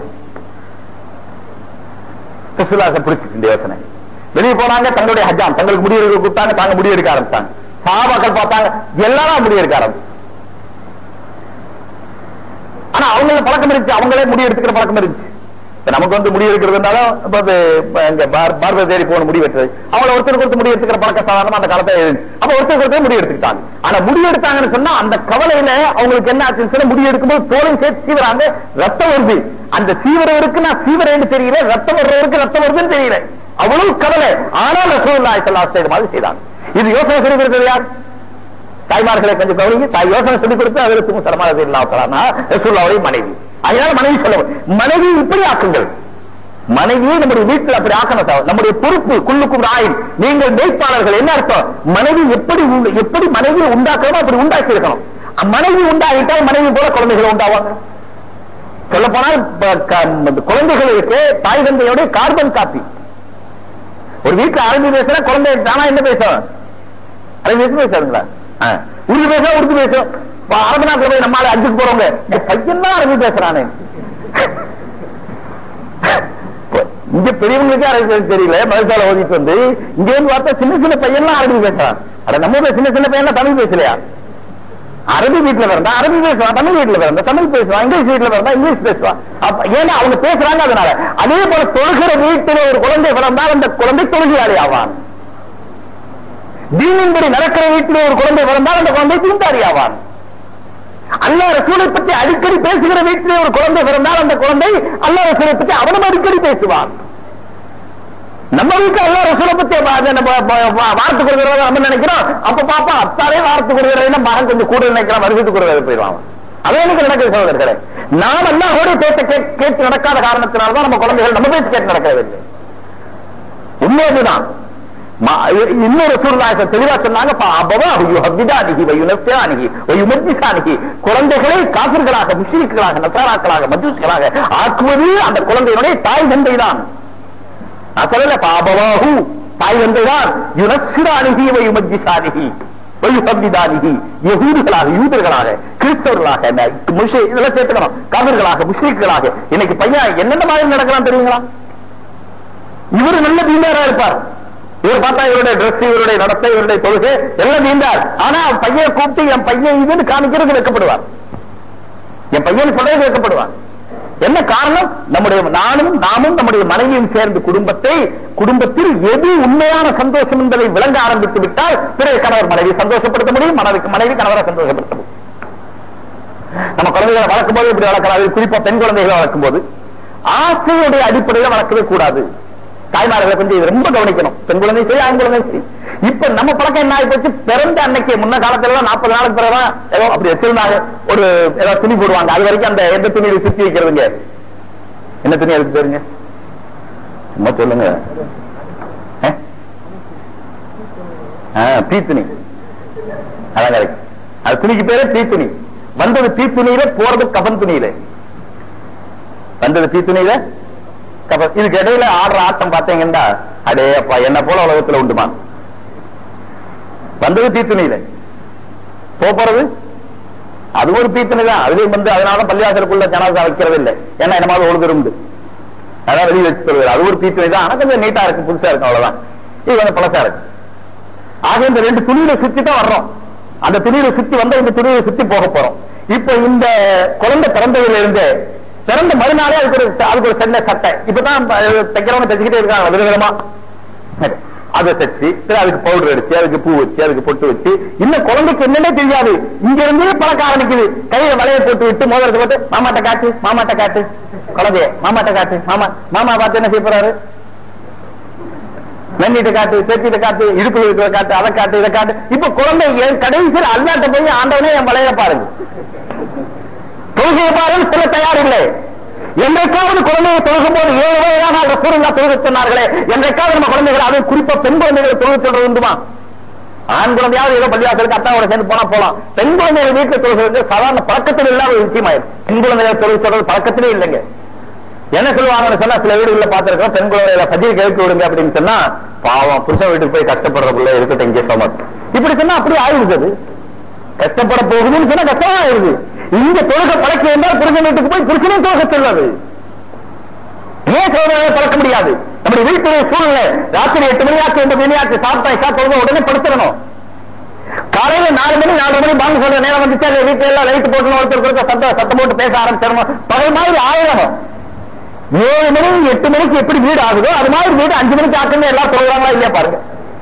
ரசூலுல்லாஹ் பிடிச்சிட்டு இந்த யோசனை வெளியே போனாங்க தங்களுடைய ஹஜ்ஜாம் தங்களுக்கு முடி எடுக்க கூப்பிட்டாங்க தாங்க முடி எடுக்க ஆரம்பிச்சாங்க சாபாக்கள் பார்த்தாங்க எல்லாரும் முடி எடுக்க ஆரம்பிச்சு ஆனா அவங்கள பழக்கம் இருந்துச்சு அவங்களே முடி எடுத்துக்கிற பழக்கம் இருந்துச்சு இப்ப நமக்கு வந்து முடி எடுக்கிறதுனாலும் இப்ப அது இங்க பார்- பார்பர் தேடி போன முடி வெட்டுறது அவங்கள ஒருத்தருக்கு ஒருத்தர் முடி எடுத்துக்கிற பழக்கம் சாதாரணமா அந்த காலத்துல இருந்துச்சு அப்ப ஒருத்தருக்கு ஒருத்தர் முடி எடுத்துக்கிட்டாங்க ஆனா முடி எடுத்தாங்கன்னு சொன்னா அந்த கவலையில அவங்களுக்கு என்ன ஆச்சுன்னு சொன்னா முடி எடுக்கும்போது தோலும் சேர்த்து சீவராங்க ரத்தம் வருது அந்த சீவரவருக்கு நான் சீவரேன்னு தெரியல ரத்தம் வர்றவருக்கு ரத்தம் வருதுன்னு தெரியல அவ்வளவு கவலை ஆனால் ரசூலுல்லாஹி ஸல்லல்லாஹு அலைஹி வஸல்லம் மாதிரி செய்தாங்க இது யோசனை சொல்லி கொடுத்தது யார் தாய்மார்களை கொஞ்சம் கவனிங்க தாய் யோசனை சொல்லி கொடுத்து அதற்கு முசலமான இல்லாம ரசூல்லாவுடைய மனைவி அதனால மனைவி சொல்ல மனைவி இப்படி ஆக்குங்கள் மனைவியை நம்முடைய வீட்டில் அப்படி ஆக்கணும் சார். நம்முடைய பொறுப்பு குள்ளுக்கும் ராயின் நீங்கள் மேய்ப்பாளர்கள் என்ன அர்த்தம் மனைவி எப்படி உண்டு- எப்படி மனைவியை உண்டாக்கணுமோ அப்படி உண்டாக்கி இருக்கணும் மனைவி உண்டாகிட்டால் மனைவி போல குழந்தைகள் உண்டாவாங்க சொல்ல போனால் ப- க- இந்த குழந்தைகளுக்கு தாய் தந்தையோட கார்பன் காப்பி ஒரு வீட்டுல அரபி பேசுற குழந்தை தானா என்ன பேசும் அரபி பேச பேசாதுங்களா ஆ. உருது பேச உருது பேசும் இப்ப அரபு நாட்டுல போய் நம்மளால அஞ்சுக்கு போறவங்க இந்த பையன் தான் அரபி பேசுறானே இங்க பெரியவங்களுக்கே அரபி பேச தெரியல மதுசால ஓதிட்டு வந்து இங்க வந்து பார்த்தா சின்ன சின்ன பையன்லாம் அரபி பேசுறான் அட நம்ம ஊர்ல சின்ன சின்ன பையன் தமிழ் பேசலையா அரபி வீட்டுல பிறந்தா அரபி பேசுவான் தமிழ் வீட்டுல பிறந்தா தமிழ் பேசுவான் இங்கிலீஷ் வீட்டுல பிறந்தா இங்கிலீஷ் பேசுவான் அப்ப ஏன்னா அவங்க பேசுறாங்க அதனால அதே போல தொழுகிற வீட்டில் ஒரு குழந்தை பிறந்தால் அந்த குழந்தை தொழுகையாளி ஆவான் தீனின்படி நடக்கிற வீட்டில் ஒரு குழந்தை பிறந்தால் அந்த குழந்தை தீண்டாரி ஆவான் அல்லா ரசூலை பற்றி அடிக்கடி பேசுகிற வீட்டிலே ஒரு குழந்தை பிறந்தால் அந்த குழந்தை அல்லா ரசூலை பற்றி அவனும் அடிக்கடி பேசுவான் நம்ம வீட்டுல அல்லா ரசூலை பத்தி வா- அது நம்ம வா- வா- வார்த்தை கொடுக்கிறத நம்ம நினைக்கிறோம் அப்ப பாப்பா அத்தாலே வார்த்தை கொடுக்கிறதுனா மகன் கொஞ்சம் கூட நினைக்கிறான் வருஷத்துக்கு கொடுக்கிறது போயிடுவான் அதே எனக்கு நடக்குது சகோதரர்களே நாம் அல்லாஹோடைய பேச்ச கே- கேட்டு நடக்காத காரணத்தினால்தான் நம்ம குழந்தைகள் நம்ம பேச்சு கேட்டு நடக்கிறது இல்லை உண்மை அதுதான் ம- இன்னொரு சூழ்நாயகம் தெளிவா சொன்னாங்க குழந்தைகளை காபிர்களாக முஸ்லிம்களாக நசாராக்களாக மஜூஸ்களாக ஆக்குவது அந்த குழந்தையினுடைய தாய் தந்தை தான் நான் சொல்லல பாபவாஹு தாய் தந்தை தான் யுனசிரானிகி வயுமஜிசானிகி வயுசப்திதானிகி யகூதிகளாக யூதர்களாக கிறிஸ்தவர்களாக இந்த முஷி- இதெல்லாம் சேர்த்துக்கணும் காவிர்களாக முஸ்லிம்களாக இன்னைக்கு பையன் என்னென்ன மாதிரி நடக்கலாம் தெரியுங்களா இவரு நல்ல தீண்டாரா இருப்பார் இவர் பார்த்தா இவருடைய Dress இவருடைய நடத்தை இவருடைய தொழுகை எல்லாம் தீண்டார் ஆனா பையனை கூப்பிட்டு என் பையன் இதுன்னு காமிக்கிறது வைக்கப்படுவார் என் பையன் சொல்றது வைக்கப்படுவார் என்ன காரணம் நம்முடைய நானும் நாமும் நம்முடைய மனைவியும் சேர்ந்து குடும்பத்தை குடும்பத்தில் எது உண்மையான சந்தோஷம் என்பதை விளங்க ஆரம்பித்து விட்டால் பிறகு கணவர் மனைவி சந்தோஷப்படுத்த முடியும் மனைவி மனைவி கணவரை சந்தோஷப்படுத்த முடியும் நம்ம குழந்தைகளை வளர்க்கும் போது இப்படி வளர்க்கலாம் அது குறிப்பா பெண் குழந்தைகளை வளர்க்கும் போது ஆசையுடைய அடிப்படையில் வளர்க்கவே கூடாது தாய்மார்களை கொஞ்சம் இது ரொம்ப கவனிக்கணும் பெண் குழந்தை சரி ஆண் குழந்தை சரி இப்ப நம்ம பழக்கம் என்ன ஆகி போச்சு பிறந்த அன்னைக்கு முன்ன காலத்துல எல்லாம் நாற்பது நாளுக்கு பிறகுதான் ஏதோ அப்படி வச்சிருந்தாங்க ஒரு ஏதோ துணி போடுவாங்க அது வரைக்கும் அந்த எந்த துணியில சுத்தி வைக்கிறதுங்க என்ன துணி அதுக்கு பேருங்க சும்மா சொல்லுங்க அஹ்? ஆ, பீ துணி அதான் correct. அது துணிக்கு பேரு தீ துணி வந்தது தீ துணியில போறது கபன் துணியில வந்தது தீ துணியில கபன் இதுக்கு இடையில ஆடுற ஆட்டம் பாத்தீங்கன்னா அடே அப்பா என்ன போல உலகத்துல உண்டுமா வந்தது தீ துணியில போப் போறது அது ஒரு தீ துணி தான் அதுலயும் வந்து அதனால பள்ளியாசலுக்குள்ள ஜனாதா வைக்கிறது இல்லை ஏன்னா என்னமாவது ஒரு விரும்பு அதான் வெளியே வச்சு சொல்லுவாரு அது ஒரு தீ துணி தான் ஆனா கொஞ்சம் நீட்டா இருக்கு புதுசா இருக்கு அவ்வளவுதான் இது கொஞ்சம் பழசா இருக்கு ஆக இந்த ரெண்டு துணியில சுத்தி தான் வர்றோம் அந்த துணியில சுத்தி வந்த இந்த துணியில சுத்தி போக போறோம் இப்ப இந்த குழந்தை பிறந்ததுல இருந்து பிறந்த மறுநாளே அதுக்கு ஒரு அதுக்கு ஒரு சென்ன சட்டை இப்பதான் அஹ், தைக்கிறவங்க தைச்சுக்கிட்டே இருக்காங்க விதவிதமா அதை தச்சு சரி, அதுக்கு பவுடர் அடிச்சு அதுக்கு பூ வச்சு அதுக்கு பொட்டு வச்சு இன்னும் குழந்தைக்கு என்னன்னே தெரியாது இங்க இருந்தே பழக்க ஆரம்பிக்குது கையில வளைய போட்டு விட்டு மோதிரத்தை போட்டு மாமாட்ட காட்டு மாமாட்ட காட்டு குழந்தைய மாமாட்ட காட்டு மாமா மாமா பார்த்து என்ன செய்ய போறாரு நன்னிட்டு காட்டு செத்திட்டு காட்டு இடுப்பு இருக்கிற காட்டு அதை காட்டு இதை காட்டு இப்ப குழந்தை என் கடைசியில் அல்லாட்ட போய் ஆண்டவனே என் வளைய பாருங்க தொழுகையை பாருங்க சில தயார் இல்லை என்றைக்காவது குழந்தையை தொழுகும் போது ஏழு வயதான அவர் கூறுங்க தொழுக சொன்னார்களே என்றைக்காவது நம்ம குழந்தைகள் அது குறிப்பா பெண் குழந்தைகளை தொழுக சொல்றது உண்டுமா ஆண் குழந்தையாவது ஏதோ பள்ளிவாசலுக்கு அத்தாவோட சேர்ந்து போனா போலாம் பெண் குழந்தைகள் வீட்டுல தொழுகிறது சாதாரண பழக்கத்தில் இல்லாத ஒரு விஷயமாயிரும் பெண் குழந்தைகளை தொழுக சொல்றது பழக்கத்திலே இல்லைங்க என்ன சொல்லுவாங்கன்னு சொன்னா சில வீடுகளில் பார்த்திருக்கோம் பெண் குழந்தைகளை பஜ்ஜி கழித்து விடுங்க அப்படின்னு சொன்னா பாவம் புருஷன் வீட்டுக்கு போய் கஷ்டப்படுற பிள்ளை இருக்கட்டும் இங்கே சமர் இப்படி சொன்னா அப்படி ஆயிடுது அது. கஷ்டப்பட போகுதுன்னு சொன்னா கஷ்டமா ஆயிடுது இங்க தொழுக பழக்கி இருந்தால் புருஷன் வீட்டுக்கு போய் புருஷனும் தொழுக சொல்வது ஏன் சோதனை பழக்க முடியாது நம்முடைய வீட்டுடைய சூழ்நிலை ராத்திரி எட்டு மணி ஆச்சு ஒன்பது மணி ஆச்சு சாப்பிட்டா இஷா தொழுக உடனே படுத்துடணும் காலையில நாலு மணி நாலு மணி பாங்க சொல்ற நேரம் வந்துச்சு அது வீட்டுல எல்லாம் லைட் போட்டு ஒருத்தர் கொடுக்க சத்தம் சத்தம் போட்டு பேச ஆரம்பிச்சிடணும் பகல் மாதிரி ஆயிரம் ஏழு மணி எட்டு மணிக்கு எப்படி வீடு ஆகுதோ அது மாதிரி வீடு அஞ்சு மணிக்கு ஆக்குன்னு எல்லாம் சொல்றாங்களா இல்லையா பாருங்க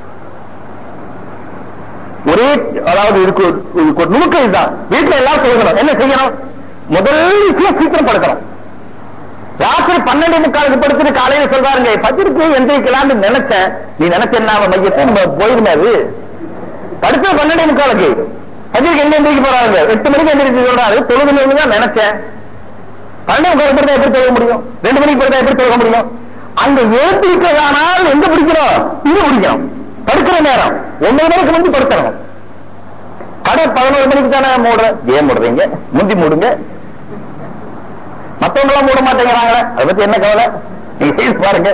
ஒரே அதாவது இதுக்கு ஒரு- இதுக்கு ஒரு நுணுக்கம் இதுதான் வீட்டுல எல்லாம் சொல்லணும் என்ன செய்யணும் முதல் விஷயம் சீக்கிரம் படுக்கணும் ராத்திரி பன்னெண்டு முக்காலுக்கு படுத்துட்டு காலையில சொல்றாருங்க பத்திரிக்கை எந்திரிக்கலாம்னு நினைச்சேன் நீ நினைச்ச என்ன மையத்தை நம்ம போயிருமே அது படுத்த பன்னெண்டு முக்காலுக்கு பத்திரிக்கை எங்க எந்திரிக்க போறாங்க எட்டு மணிக்கு எந்திரிச்சு சொல்றாரு தொழுதுல தான் நினைச்சேன் பன்னெண்டு முக்கால் படுத்தா எப்படி தொழுக முடியும் ரெண்டு மணிக்கு படுத்தா எப்படி தொழுக முடியும் அங்க ஏற்றிருக்கிறதானால் எங்க பிடிக்கிறோம் இங்க பிடிக்கிறோம் படுக்கிற நேரம் ஒன்பது மணிக்கு முந்தி படுத்துறோம் கடை பதினோரு மணிக்கு தானே மூடுற ஏன் மூடுறீங்க முந்தி மூடுங்க மத்தவங்க எல்லாம் மூட மாட்டேங்கிறாங்களே அதை பத்தி என்ன கவலை நீங்க செய்து பாருங்க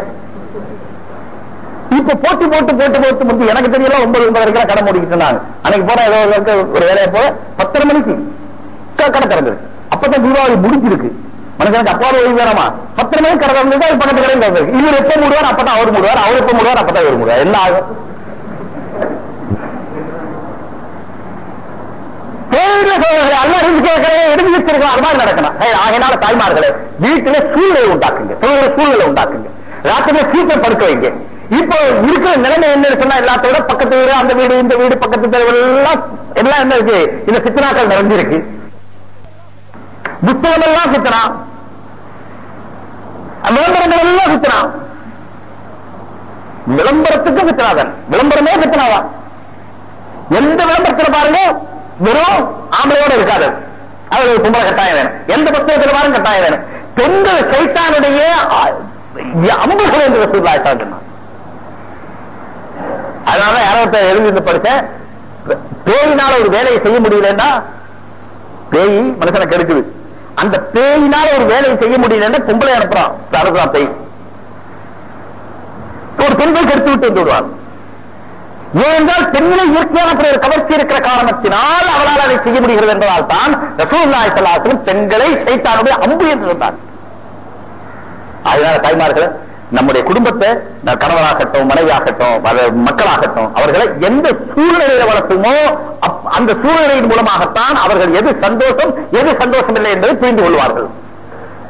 இப்ப போட்டி போட்டு போட்டு போட்டு முந்தி எனக்கு தெரியல ஒன்பது ஒன்பது வரைக்கும் கடை மூடிக்கிட்டு இருந்தாங்க அன்னைக்கு போற ஏதோ ஒரு ஒரு வேலையை போல பத்தரை மணிக்கு க- கடை திறந்தது அப்பதான் தீபாவளி முடிஞ்சிருக்கு மனுஷனுக்கு அப்பாவது ஓய்வு வேணாமா பத்தரை மணிக்கு கடை திறந்தது அது பக்கத்து கடையில் திறந்தது இவர் எப்ப மூடுவார் அப்பதான் அவர் மூடுவார் அவர் எப்ப மூடுவார் அப்பதான் இவர் மூடுவார் என்ன ஆகும் தேவையில்லை சகோதரர்களே, அல்லாஹ் ரிஸ்க் கேட்கிறே, எடுத்து வச்சிருக்கோம். அது மாதிரி நடக்கணும். ஏய், ஆகையினால தாய்மார்களே வீட்டுல சூழ்நிலை உண்டாக்குங்க சூழ்நிலை சூழ்நிலை உண்டாக்குங்க ராத்திரில சீக்கிரம் படுக்க வைங்க இப்போ இருக்கிற நிலைமை என்ன சொன்னா எல்லாத்தோட பக்கத்து வீடு அந்த வீடு இந்த வீடு பக்கத்து தெரு எல்லாம் எல்லாம் என்ன இருக்கு இந்த சித்தனாக்கள் நிறைஞ்சிருக்கு புத்தகம் எல்லாம் சித்தனா விளம்பரங்கள் எல்லாம் சித்தனா விளம்பரத்துக்கு சித்தனாதன் விளம்பரமே சித்தனாதான் எந்த விளம்பரத்துல பாருங்க வெறும் ஆம்பளையோட இருக்காது அது ஒரு கும்பல கட்டாயம் வேணும் எந்த புத்தகத்துல பாருங்க கட்டாயம் வேணும் பெண்கள் சைத்தானுடைய அம்புகள் என்று ரசூலுல்லாஹி சொன்னார் அதனால யாரோ ஒருத்தர் எழுதி படிச்சேன் பேயினால ஒரு வேலையை செய்ய முடியலன்னா பேய் மனுஷனை கெடுக்குது அந்த பேயினால ஒரு வேலையை செய்ய முடியலன்னா பொம்பளை அனுப்புறான் அனுப்புறான் பேய் ஒரு பெண்கள் கெடுத்து விட்டு வந்து விடுவான் ஏனென்றால் பெண்களை இயற்கையான அப்படி ஒரு கவர்ச்சி இருக்கிற காரணத்தினால் அவளால் அதை செய்ய முடிகிறது என்பதால் தான் ரசூல்லாய் சலாத்திலும் பெண்களை சைத்தானுடைய அம்பு என்று சொன்னார் அதனால தாய்மார்கள் நம்முடைய குடும்பத்தை நம் கணவராகட்டும் மனைவியாகட்டும் வ- மக்களாகட்டும் அவர்களை எந்த சூழ்நிலையில வளர்த்துமோ அப்- அந்த சூழ்நிலையின் மூலமாகத்தான் அவர்கள் எது சந்தோஷம் எது சந்தோஷம் இல்லை என்பதை புரிந்து கொள்வார்கள்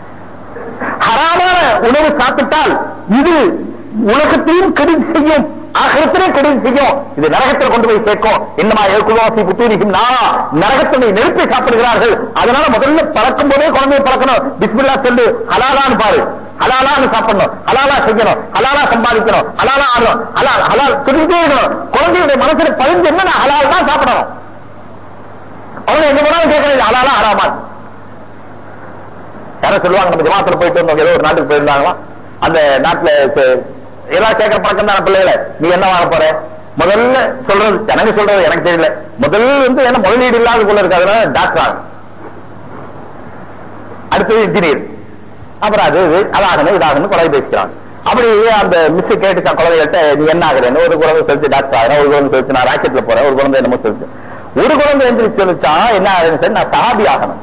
ஹராமான உணவு சாப்பிட்டால் இது உலகத்தையும் கெடுதி செய்யும் ஆகத்திலே கொண்டு செய்யும் இது நரகத்தில் கொண்டு போய் சேர்க்கும் என்னமா ஏற்குவாசி புத்தூரிக்கும் நானா நரகத்தினை நெருப்பை சாப்பிடுகிறார்கள் அதனால முதல்ல பறக்கும் போதே குழந்தையை பறக்கணும் பிஸ்மில்லா சொல்லு ஹலாலான்னு பாரு ஹலாலான்னு சாப்பிடணும் ஹலாலா செய்யணும் ஹலாலா சம்பாதிக்கணும் ஹலாலா ஆடணும் ஹலால் ஹலால் சொல்லிட்டே இருக்கணும் குழந்தையுடைய மனசுல பதிஞ்சு என்ன நான் ஹலால் தான் சாப்பிடணும் குழந்தை எங்க போனாலும் கேட்கறது ஹலாலா ஹராமா யாரும் சொல்லுவாங்க நம்ம ஜமாத்துல போயிட்டு வந்தோம் ஏதோ ஒரு நாட்டுக்கு போயிருந்தாங்களா அந்த நாட்டுல ச- எல்லாம் கேட்கற பழக்கம் தான பிள்ளைகளை நீ என்ன வாங்க போற முதல்ல சொல்றது எனக்கு சொல்றது எனக்கு தெரியல முதல்ல வந்து என்ன முதலீடு இல்லாத போல இருக்கு அதனால டாக்டர் ஆகும் அடுத்தது இன்ஜினியர் அப்புறம் அது இது அதாகணும் இதாகணும் குழந்தை பேசிக்கிறாங்க அப்படி அந்த மிஸ் கேட்டுச்சான் குழந்தைகிட்ட நீ என்ன ஆகுறேன்னு ஒரு குழந்தை சொல்லிச்சு டாக்டர் ஆகிறேன் ஒரு குழந்தை சொல்லிச்சு நான் ராக்கெட்ல போறேன் ஒரு குழந்தை என்னமோ சொல்லிச்சு ஒரு குழந்தை எந்திரிச்சு சொல்லிச்சா என்ன ஆகுதுன்னு சரி நான் சஹாபி ஆகணும்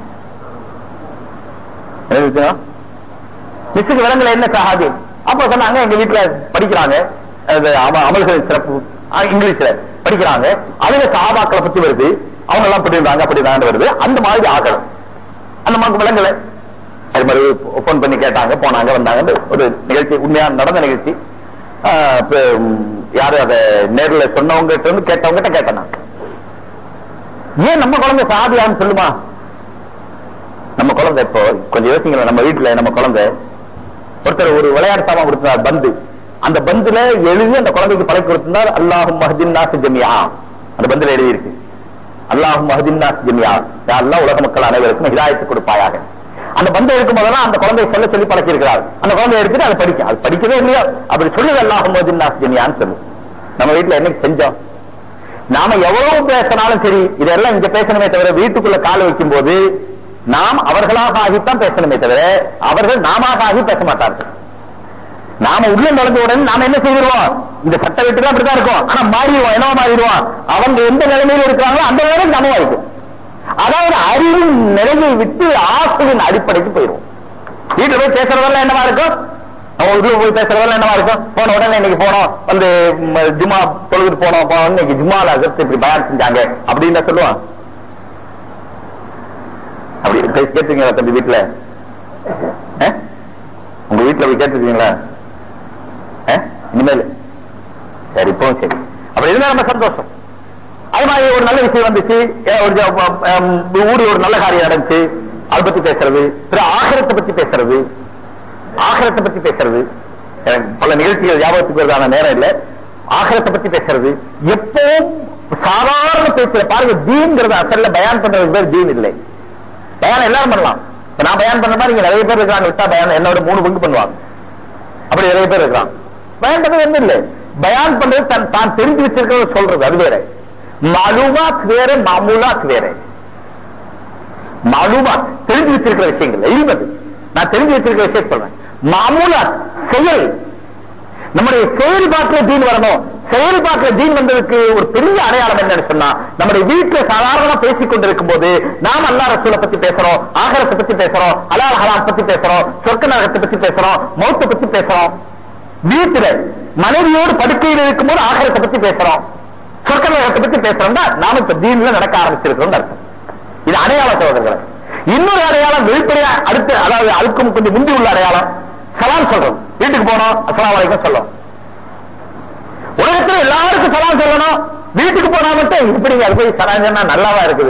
என்ன சொல்லுச்சுன்னா? மிஸ்ஸுக்கு விலங்குல என்ன சஹாபி அப்ப சொன்னாங்க எங்க வீட்டுல படிக்கிறாங்க அது அம- அமல்களின் சிறப்பு ஆ, இங்கிலீஷ்ல படிக்கிறாங்க அதுல சஹாபாக்களை பத்தி வருது அவங்க எல்லாம் இப்படி இருந்தாங்க அப்படி இருந்தாங்க வருது அந்த மாதிரி ஆகணும் அந்த மாதிரி விலங்குல அது மாதிரி போன் பண்ணி கேட்டாங்க போனாங்க வந்தாங்க ஒரு நிகழ்ச்சி உண்மையா நடந்த நிகழ்ச்சி ஆ, இப்ப, ம், யாரு அதை நேர்ல சொன்னவங்க கிட்ட இருந்து கேட்டவங்க கிட்ட கேட்டேன் நான். ஏன் நம்ம குழந்தை சாதியான்னு சொல்லுமா நம்ம குழந்தை இப்போ கொஞ்சம் யோசிங்களேன் நம்ம வீட்டுல நம்ம குழந்தை ஒருத்தர் ஒரு விளையாட்டு சாமான் கொடுத்தார் பந்து அந்த பந்துல எழுதி அந்த குழந்தைக்கு பழக்கி கொடுத்திருந்தார் அல்லாஹும் மஹதின்னாஸ் ஜமியா அந்த பந்துல எழுதி இருக்கு அல்லாஹும் மஹதின்னாஸ் ஜமியா யாரெல்லாம் உலக மக்கள் அனைவருக்கும் ஹிதாயத்து கொடுப்பாயாக அந்த பந்தை எடுக்கும் போதெல்லாம் அந்த குழந்தையை சொல்ல சொல்லி பழக்கி இருக்கிறார் அந்த குழந்தைய எடுத்துட்டு அதை படிக்க அது படிக்கவே இல்லையோ அப்படி சொல்லுது அல்லாஹும் மஹதின்னாஸ் ஜமியான்னு சொல்லு நம்ம வீட்டுல என்னைக்கு செஞ்சோம் நாம எவ்வளவு பேசினாலும் சரி இதெல்லாம் இங்க பேசணுமே தவிர வீட்டுக்குள்ள கால் வைக்கும் போது நாம் அவர்களாக ஆகித்தான் பேசணுமே தவிர அவர்கள் நாம ஆகி பேச மாட்டார்கள் நாம உள்ள நுழைஞ்ச உடனே நாம என்ன செய்திருவோம் இந்த சட்ட வீட்டுக்கு அப்படிதான் இருக்கும் ஆனா மாறிடுவோம் என்னவா மாறிடுவோம் அவங்க எந்த நிலைமையில இருக்கிறாங்களோ அந்த நிலைமை நம்ம இருக்கும் அதாவது அறிவின் நிலையை விட்டு ஆசையின் அடிப்படைக்கு போயிடுவோம் வீட்டுல போய் பேசுறதெல்லாம் என்னவா இருக்கும் அவன் உள்ள போய் பேசுறதெல்லாம் என்னவா இருக்கும் போன உடனே இன்னைக்கு போனோம் வந்து ம், ஜும்மா தொழுகிட்டு போனோம் போனோம் இன்னைக்கு ஜும்மால அகத்து இப்படி பயன் செஞ்சாங்க அப்படின்னு தான் சொல்லுவான் அப்படி பேசி கேட்டுருக்கீங்களா தம்பி வீட்டுல ஆ? உங்க வீட்டுல போய் கேட்டுருக்கீங்களா ஆ? இனிமேல் சரி இப்போ சரி அப்படி இருந்தா நம்ம சந்தோஷம் அது மாதிரி ஒரு நல்ல விஷயம் வந்துச்சு ஏ, ஒரு ஜ- ப- ஆம், ஊரு ஒரு நல்ல காரியம் நடந்துச்சு அதை பத்தி பேசுறது பிறகு ஆகரத்தை பத்தி பேசுறது ஆகரத்தை பத்தி பேசுறது எனக்கு பல நிகழ்ச்சிகள் ஞாபகத்துக்கு வருதான நேரம் இல்ல ஆகரத்தை பத்தி பேசுறது எப்பவும் சாதாரண பேசுற பாருங்க தீன்ங்கிறது அசல்ல பயான் பண்றது பேர் தீன் இல்லை பயான் எல்லாரும் பண்ணலாம் இப்ப நான் பயான் பண்ற மாதிரி இங்க நிறைய பேர் இருக்காங்க விட்டா பயான் என்னோட மூணு பங்கு பண்ணுவாங்க அப்படி நிறைய பேர் இருக்காங்க பயான் பண்றது என்ன இல்லை பயான் பண்றது தன் தான் தெரிஞ்சு வச்சிருக்கிறத சொல்றது அது வேற மாலுமாத் வேற மாமூலாத் வேற மாலுமாத் தெரிஞ்சு வச்சிருக்கிற விஷயங்கள் எழுபது நான் தெரிஞ்சு வச்சிருக்கிற விஷயம் சொல்றேன் மாமூலாத் செயல் நம்முடைய செயல்பாட்டுல தீன் வரணும் செயல்பாட்டுல தீன் வந்ததுக்கு ஒரு பெரிய அடையாளம் என்னன்னு சொன்னா நம்முடைய வீட்டுல சாதாரணமா பேசிக் கொண்டிருக்கும் போது நாம் அல்லா ரசூலை பத்தி பேசுறோம் ஆகரத்தை பத்தி பேசுறோம் ஹலால் ஹலாம் பத்தி பேசுறோம் சொர்க்க நரகத்தை பத்தி பேசுறோம் மௌத்தை பத்தி பேசுறோம் வீட்டுல மனைவியோடு படுக்கையில் இருக்கும்போது ஆகரத்தை பத்தி பேசுறோம் சொர்க்க நரகத்தை பத்தி பேசுறோம்னா நாம இப்ப தீன்ல நடக்க ஆரம்பிச்சிருக்கிறோம் அர்த்தம் இது அடையாள சோதனை இன்னொரு அடையாளம் வெளிப்படையா அடுத்து அதாவது அதுக்கும் கொஞ்சம் முந்தி உள்ள அடையாளம் சலாம் சொல்றோம் வீட்டுக்கு போனோம் அஸ்ஸலாமு அலைக்கும் சொல்றோம் உலகத்துல எல்லாருக்கும் சலாம் சொல்லணும் வீட்டுக்கு போனா மட்டும் இப்படி அது போய் சலாம் சொன்னா நல்லாவா இருக்குது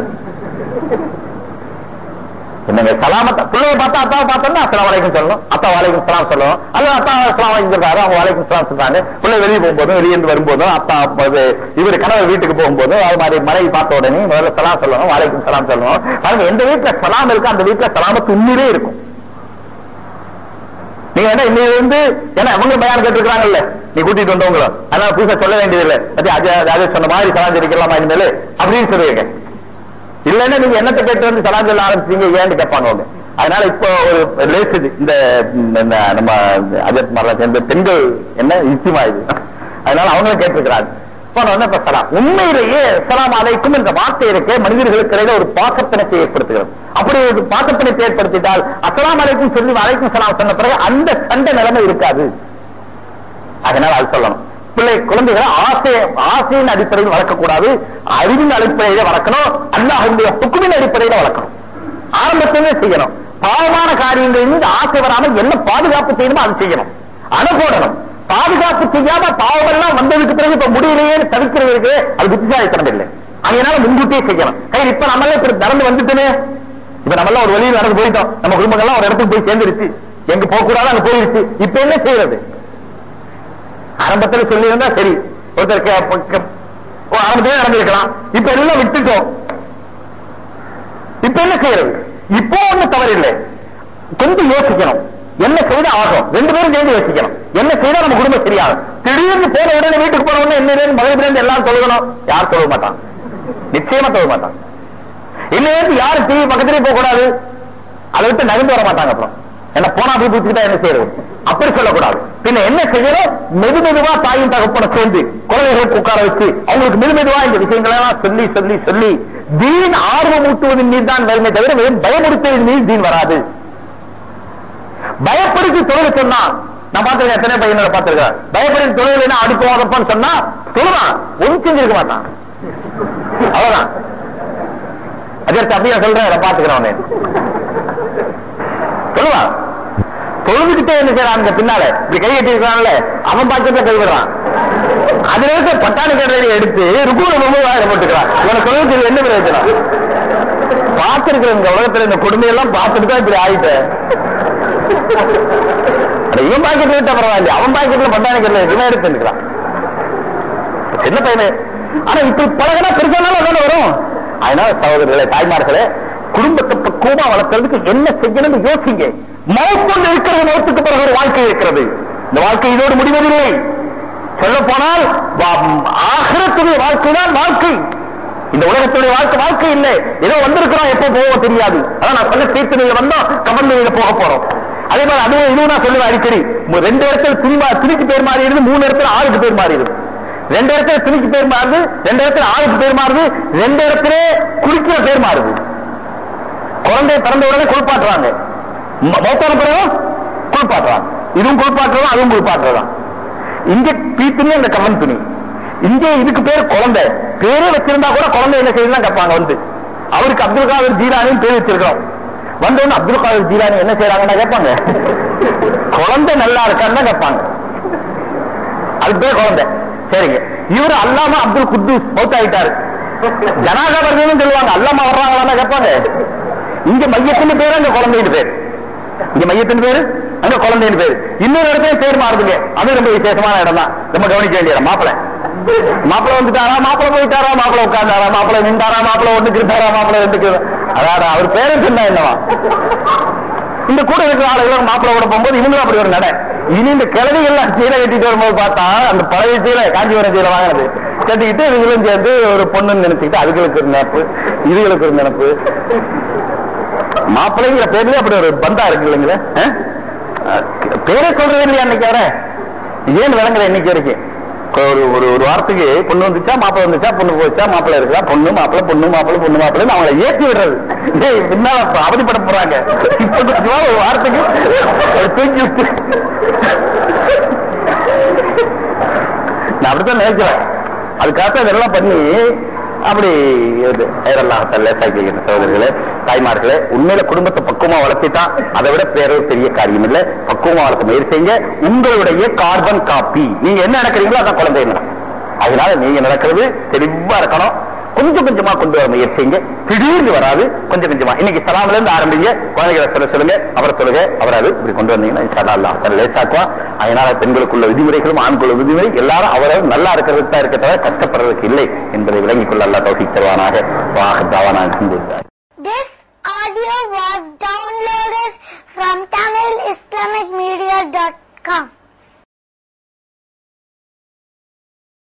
என்னங்க சலாமத்த பிள்ளைய பார்த்தா அத்தாவை பார்த்தோம்னா அஸ்லாம் வலைக்கும் சொல்லணும் அத்தா வலைக்கும் சலாம் சொல்லணும் அல்லது அத்தா அஸ்லாம் வலைக்கும் சொல்றாரு அவங்க வலைக்கும் சலாம் சொல்றாங்க பிள்ளை வெளியே போகும்போதும் வெளியே இருந்து வரும்போதும் அத்தா இது இவர் கணவர் வீட்டுக்கு போகும்போதும் அது மாதிரி மனைவி பார்த்த உடனே முதல்ல சலாம் சொல்லணும் வலைக்கும் சலாம் சொல்லணும் பாருங்க எந்த வீட்டுல சலாம் இருக்கோ அந்த வீட்டுல சலாமத்து உண்மையிலே இருக்கும் நீங்க என்ன இன்னைக்கு வந்து ஏன்னா அவங்க பயான் கேட்டிருக்காங்கல்ல நீ கூட்டிட்டு வந்தவங்களும் அதனால புதுசா சொல்ல வேண்டியதில்லை பத்தி அஜய் அஜய் சொன்ன மாதிரி சலாம் தெரிவிக்கலாமா இனிமேல் அப்படின்னு சொல்லுவீங்க இல்லைன்னா நீங்க என்னத்தை கேட்டு வந்து சலாம் சொல்ல ஆரம்பிச்சீங்க ஏன்னு கேட்பாங்க அவங்க அதனால இப்போ ஒரு லேஸ் இது இந்த இந்த நம்ம அஜத் மரணம் சேர்ந்த பெண்கள் என்ன யுத்திமா இது அதனால அவங்களும் கேட்டிருக்கிறாங்க போன உடனே இப்ப சலாம் உண்மையிலேயே சலாம் அலைக்கும் என்ற வார்த்தை இருக்கே மனிதர்களுக்கு இடையில ஒரு பாசப்பிணத்தை ஏற்படுத்துகிறது அப்படி ஒரு பாசப்பிணத்தை ஏற்படுத்திட்டால் அஸ்லாம் அலைக்கும் சொல்லி அலைக்கும் சலாம் சொன்ன பிறகு அந்த சண்டை நிலைமை இருக்காது அதனால அது சொல்லணும் பிள்ளை குழந்தைகளை ஆசை ஆசையின் அடிப்படையில் வளர்க்கக்கூடாது அறிவின் அடிப்படையில வளர்க்கணும் அல்லாஹுடைய ஹுக்குமின் அடிப்படையில வளர்க்கணும் ஆரம்பத்திலே செய்யணும் பாவமான காரியங்களில் இருந்து ஆசை வராமல் என்ன பாதுகாப்பு செய்யணுமோ அது செய்யணும் அணை போடணும் பாதுகாப்பு செய்யாம பாவமெல்லாம் வந்ததுக்கு பிறகு இப்ப முடியலையே தவிக்கிறது இருக்கு அது புத்திசாலித்தனம் இல்லை அதனால முன்கூட்டியே செய்யணும் கை இப்ப நம்ம இப்ப நடந்து வந்துட்டுமே இப்ப நம்ம எல்லாம் ஒரு வழியில் நடந்து போயிட்டோம் நம்ம குடும்பங்கள்லாம் ஒரு இடத்துக்கு போய் சேர்ந்துருச்சு எங்க போக கூடாது அங்க போயிருச்சு இப்ப என்ன செய்யறது ஆரம்பத்தில் சொல்லி இருந்தா சரி ஒருத்தர் கே- பக்க- ஓ, ஆரம்பத்திலே நடந்திருக்கலாம் இப்ப எல்லாம் விட்டுட்டோம் இப்ப என்ன செய்யறது இப்போ ஒண்ணு தவறில்லை கொஞ்சம் யோசிக்கணும் என்ன செய்தா ஆகும் ரெண்டு பேரும் சேர்ந்து யோசிக்கணும் என்ன செய்தா நம்ம குடும்பம் சரியாகும் திடீர்னு போன உடனே வீட்டுக்கு போன உடனே என்ன மகளிர் எல்லாம் தொழுகணும் யார் தொழுக மாட்டான் நிச்சயமா தொழுக மாட்டான் இன்னும் யாரும் டிவி பக்கத்திலே போக கூடாது அதை விட்டு நகர்ந்து வர மாட்டாங்க அப்புறம் என்ன போனா போய் பூச்சிக்கிட்டா என்ன செய்யறது அப்படி சொல்லக்கூடாது பின்ன என்ன செய்யணும் மெது மெதுவா தாயும் தகப்பன சேர்ந்து குழந்தைகளுக்கு உட்கார வச்சு அவங்களுக்கு மெது மெதுவா இந்த விஷயங்களை எல்லாம் சொல்லி சொல்லி சொல்லி தீன் ஆர்வம் ஊட்டுவதன் மீது தான் வருமே தவிர வெறும் பயமுறுத்துவதன் மீது தீன் வராது பயப்படுத்தி தொழில் சொன்னா நான் பார்த்திருக்கேன் எத்தனை பையனோட பார்த்திருக்கேன் பயப்படுத்தி தொழில் அடுப்பு வாங்கப்பான்னு சொன்னா சொல்லுவான் ஒன்று செஞ்சிருக்க மாட்டான் அவ்வளவுதான் அதற்கு அப்படியே சொல்றேன் அதை பாத்துக்கிறேன் அவனே சொல்லுவான் தொழுதுகிட்டே என்ன செய்யறான் பின்னால இப்படி கை கட்டி இருக்கான்ல அவன் பாக்கெட்ல கை விடுறான் அதுல இருக்க பட்டாணி கடலை எடுத்து ருக்கூல ரொம்ப வாயில போட்டுக்கிறான் இவனை தொழுது என்ன பிரயோஜனம் பார்த்திருக்கிறேன் இந்த உலகத்துல இந்த கொடுமையெல்லாம் பார்த்துட்டு தான் இப்படி ஆயிட்டேன் அட, இவன் பாக்கெட்ல விட்டா பரவாயில்ல அவன் பாக்கெட்ல பட்டாணி கடலை இருக்குன்னு எடுத்து நிற்கிறான் சின்ன பையனு ஆனா இப்படி பழகினா பெருசானாலும் அதான வரும் அதனால சகோதரர்களே தாய்மார்களே குடும்பத்தை பக்குவமா வளர்க்கறதுக்கு என்ன செய்யணும்னு யோசிங்க மௌத்தொண்டு இருக்கிறது மௌத்துக்கு பிறகு ஒரு வாழ்க்கை இருக்கிறது இந்த வாழ்க்கை இதோடு முடிவதில்லை சொல்ல போனால் ஆகிரத்துடைய வாழ்க்கை தான் வாழ்க்கை இந்த உலகத்துடைய வாழ்க்கை வாழ்க்கை இல்லை ஏதோ வந்திருக்கிறோம் எப்போ போவோம் தெரியாது அதான் நான் சொன்ன தீர்த்தனையில வந்தோம் கமல்ல போக போறோம் அதே மாதிரி அதுவும் இதுவும் நான் சொல்லுவேன் அடிக்கடி மு- ரெண்டு இடத்துல துணிமா துணிக்கு பேர் மாறிடுது மூணு இடத்துல ஆளுக்கு பேர் மாறிடுது ரெண்டு இடத்துல துணிக்கு பேர் மாறுது ரெண்டு இடத்துல ஆளுக்கு பேர் மாறுது ரெண்டு இடத்துல குளிக்கிற பேர் மாறுது குழந்தை பிறந்த உடனே குளிப்பாட்டுறாங்க ம- மௌத்தான பிறகு குளிப்பாட்டுறாங்க இதுவும் குளிப்பாட்டுறதும் அதுவும் குளிப்பாட்டுறதுதான் இங்க பீத்துனி அந்த கவன் துணி இங்க இதுக்கு பேர் குழந்தை பேரே வச்சிருந்தா கூட குழந்தை என்ன செய்யுதுன்னா கேட்பாங்க வந்து அவருக்கு அப்துல் காதர் ஜீலானின்னு பேர் வச்சிருக்கோம் வந்த உடனே அப்துல் காதர் ஜீலானி என்ன செய்யறாங்கன்னா கேட்பாங்க குழந்தை நல்லா இருக்கான்னு தான் கேட்பாங்க அது பேர் குழந்தை சரிங்க இவரு அல்லாமா அப்துல் குத்தூஸ் மௌத்தாயிட்டாரு ஜனாதா வருதுன்னு சொல்லுவாங்க அல்லாமா வர்றாங்களான்னு கேட்பாங்க இங்க மையத்தின் பேரு அங்க குழந்தைன்னு பேரு இங்க மையத்தின் பேரு அங்க குழந்தைன்னு பேரு இன்னொரு இடத்துல பேர் மாறுதுங்க அது ரொம்ப விசேஷமான இடம் தான் ரொம்ப கவனிக்க வேண்டிய இடம் மாப்பிளை மாப்பிளை வந்துட்டாரா மாப்பிளை போயிட்டாரா மாப்பிளை உட்கார்ந்தாரா மாப்பிளை நின்றாரா மாப்பிளை ஒண்ணுக்கு இருந்தாரா மாப்பிளை ரெண்டுக்கு அதாவது அவர் பேரை சொன்னா என்னவா இந்த கூட இருக்கிற ஆளுகளை மாப்பிளை கூட போகும்போது இவங்களும் அப்படி ஒரு நடை இனி இந்த கிழவிகள்லாம் சீலை கட்டிட்டு வரும்போது பார்த்தா அந்த பழைய சீலை காஞ்சிபுரம் சீலை வாங்கினது கட்டிக்கிட்டு இவங்களும் சேர்ந்து ஒரு பொண்ணுன்னு நினைச்சுக்கிட்டு அதுகளுக்கு ஒரு நினைப்பு இதுகளுக்கு ஒரு நினைப்பு மாப்பிள்ளைங்கிற பேர்லயே அப்படி ஒரு பந்தா இருக்கு இல்லைங்களே ஆ? பேரே சொல்றது இல்லையா அன்னைக்கு வர ஏன் விளங்குற இன்னைக்கு வரைக்கும் ஒரு ஒரு ஒரு வாரத்துக்கு பொண்ணு வந்துச்சா மாப்பிள்ளை வந்துச்சா பொண்ணு போச்சா மாப்பிள்ளை இருக்கா பொண்ணு மாப்பிள்ளை பொண்ணு மாப்பிள்ளை பொண்ணு மாப்பிள்ளை அவங்களை ஏற்றி விடுறது டேய், பின்னால அப்ப அவதிப்பட போறாங்க இப்ப கொஞ்சமா ஒரு வாரத்துக்கு ஒரு தூக்கி விட்டு நான் அப்படித்தான் நினைக்கிறேன் அதுக்காக இதெல்லாம் பண்ணி அப்படி இது இதெல்லாம் லேசாக்கிக்கிற சகோதரர்களே தாய்மார்களே உண்மையில குடும்பத்தை பக்குவமா வளர்த்திட்டான் அதை விட வேற ஒரு பெரிய காரியம் இல்ல பக்குவமா வளர்க்க முயற்சி செய்யுங்க உங்களுடைய கார்பன் காப்பி நீங்க என்ன நடக்கிறீங்களோ அதான் குழந்தை நடக்கும் அதனால நீங்க நடக்கிறது தெளிவா இருக்கணும் கொஞ்சம் கொஞ்சமா கொண்டு வர முயற்சி செய்யுங்க திடீர்னு வராது கொஞ்சம் கொஞ்சமா இன்னைக்கு சலாம்ல இருந்து ஆரம்பிங்க குழந்தைகளை சொல்ல சொல்லுங்க அவரை சொல்லுங்க அவர் அது இப்படி கொண்டு வந்தீங்கன்னா இன்ஷா அல்லாஹ் தஆலா லேசாக்குவான் அதனால பெண்களுக்குள்ள விதிமுறைகளும் ஆண்களுள்ள விதிமுறை எல்லாரும் அவரவர் நல்லா இருக்கிறதுக்கு தான் இருக்க தவிர கஷ்டப்படுறதுக்கு இல்லை என்பதை விளங்கிக் கொள்ள அல்லா தௌஃபீக் தருவானாக வாஹ் தாவானா அல்ஹம்துலில்லாஹ் This audio was downloaded from TamilIslamicMedia.com.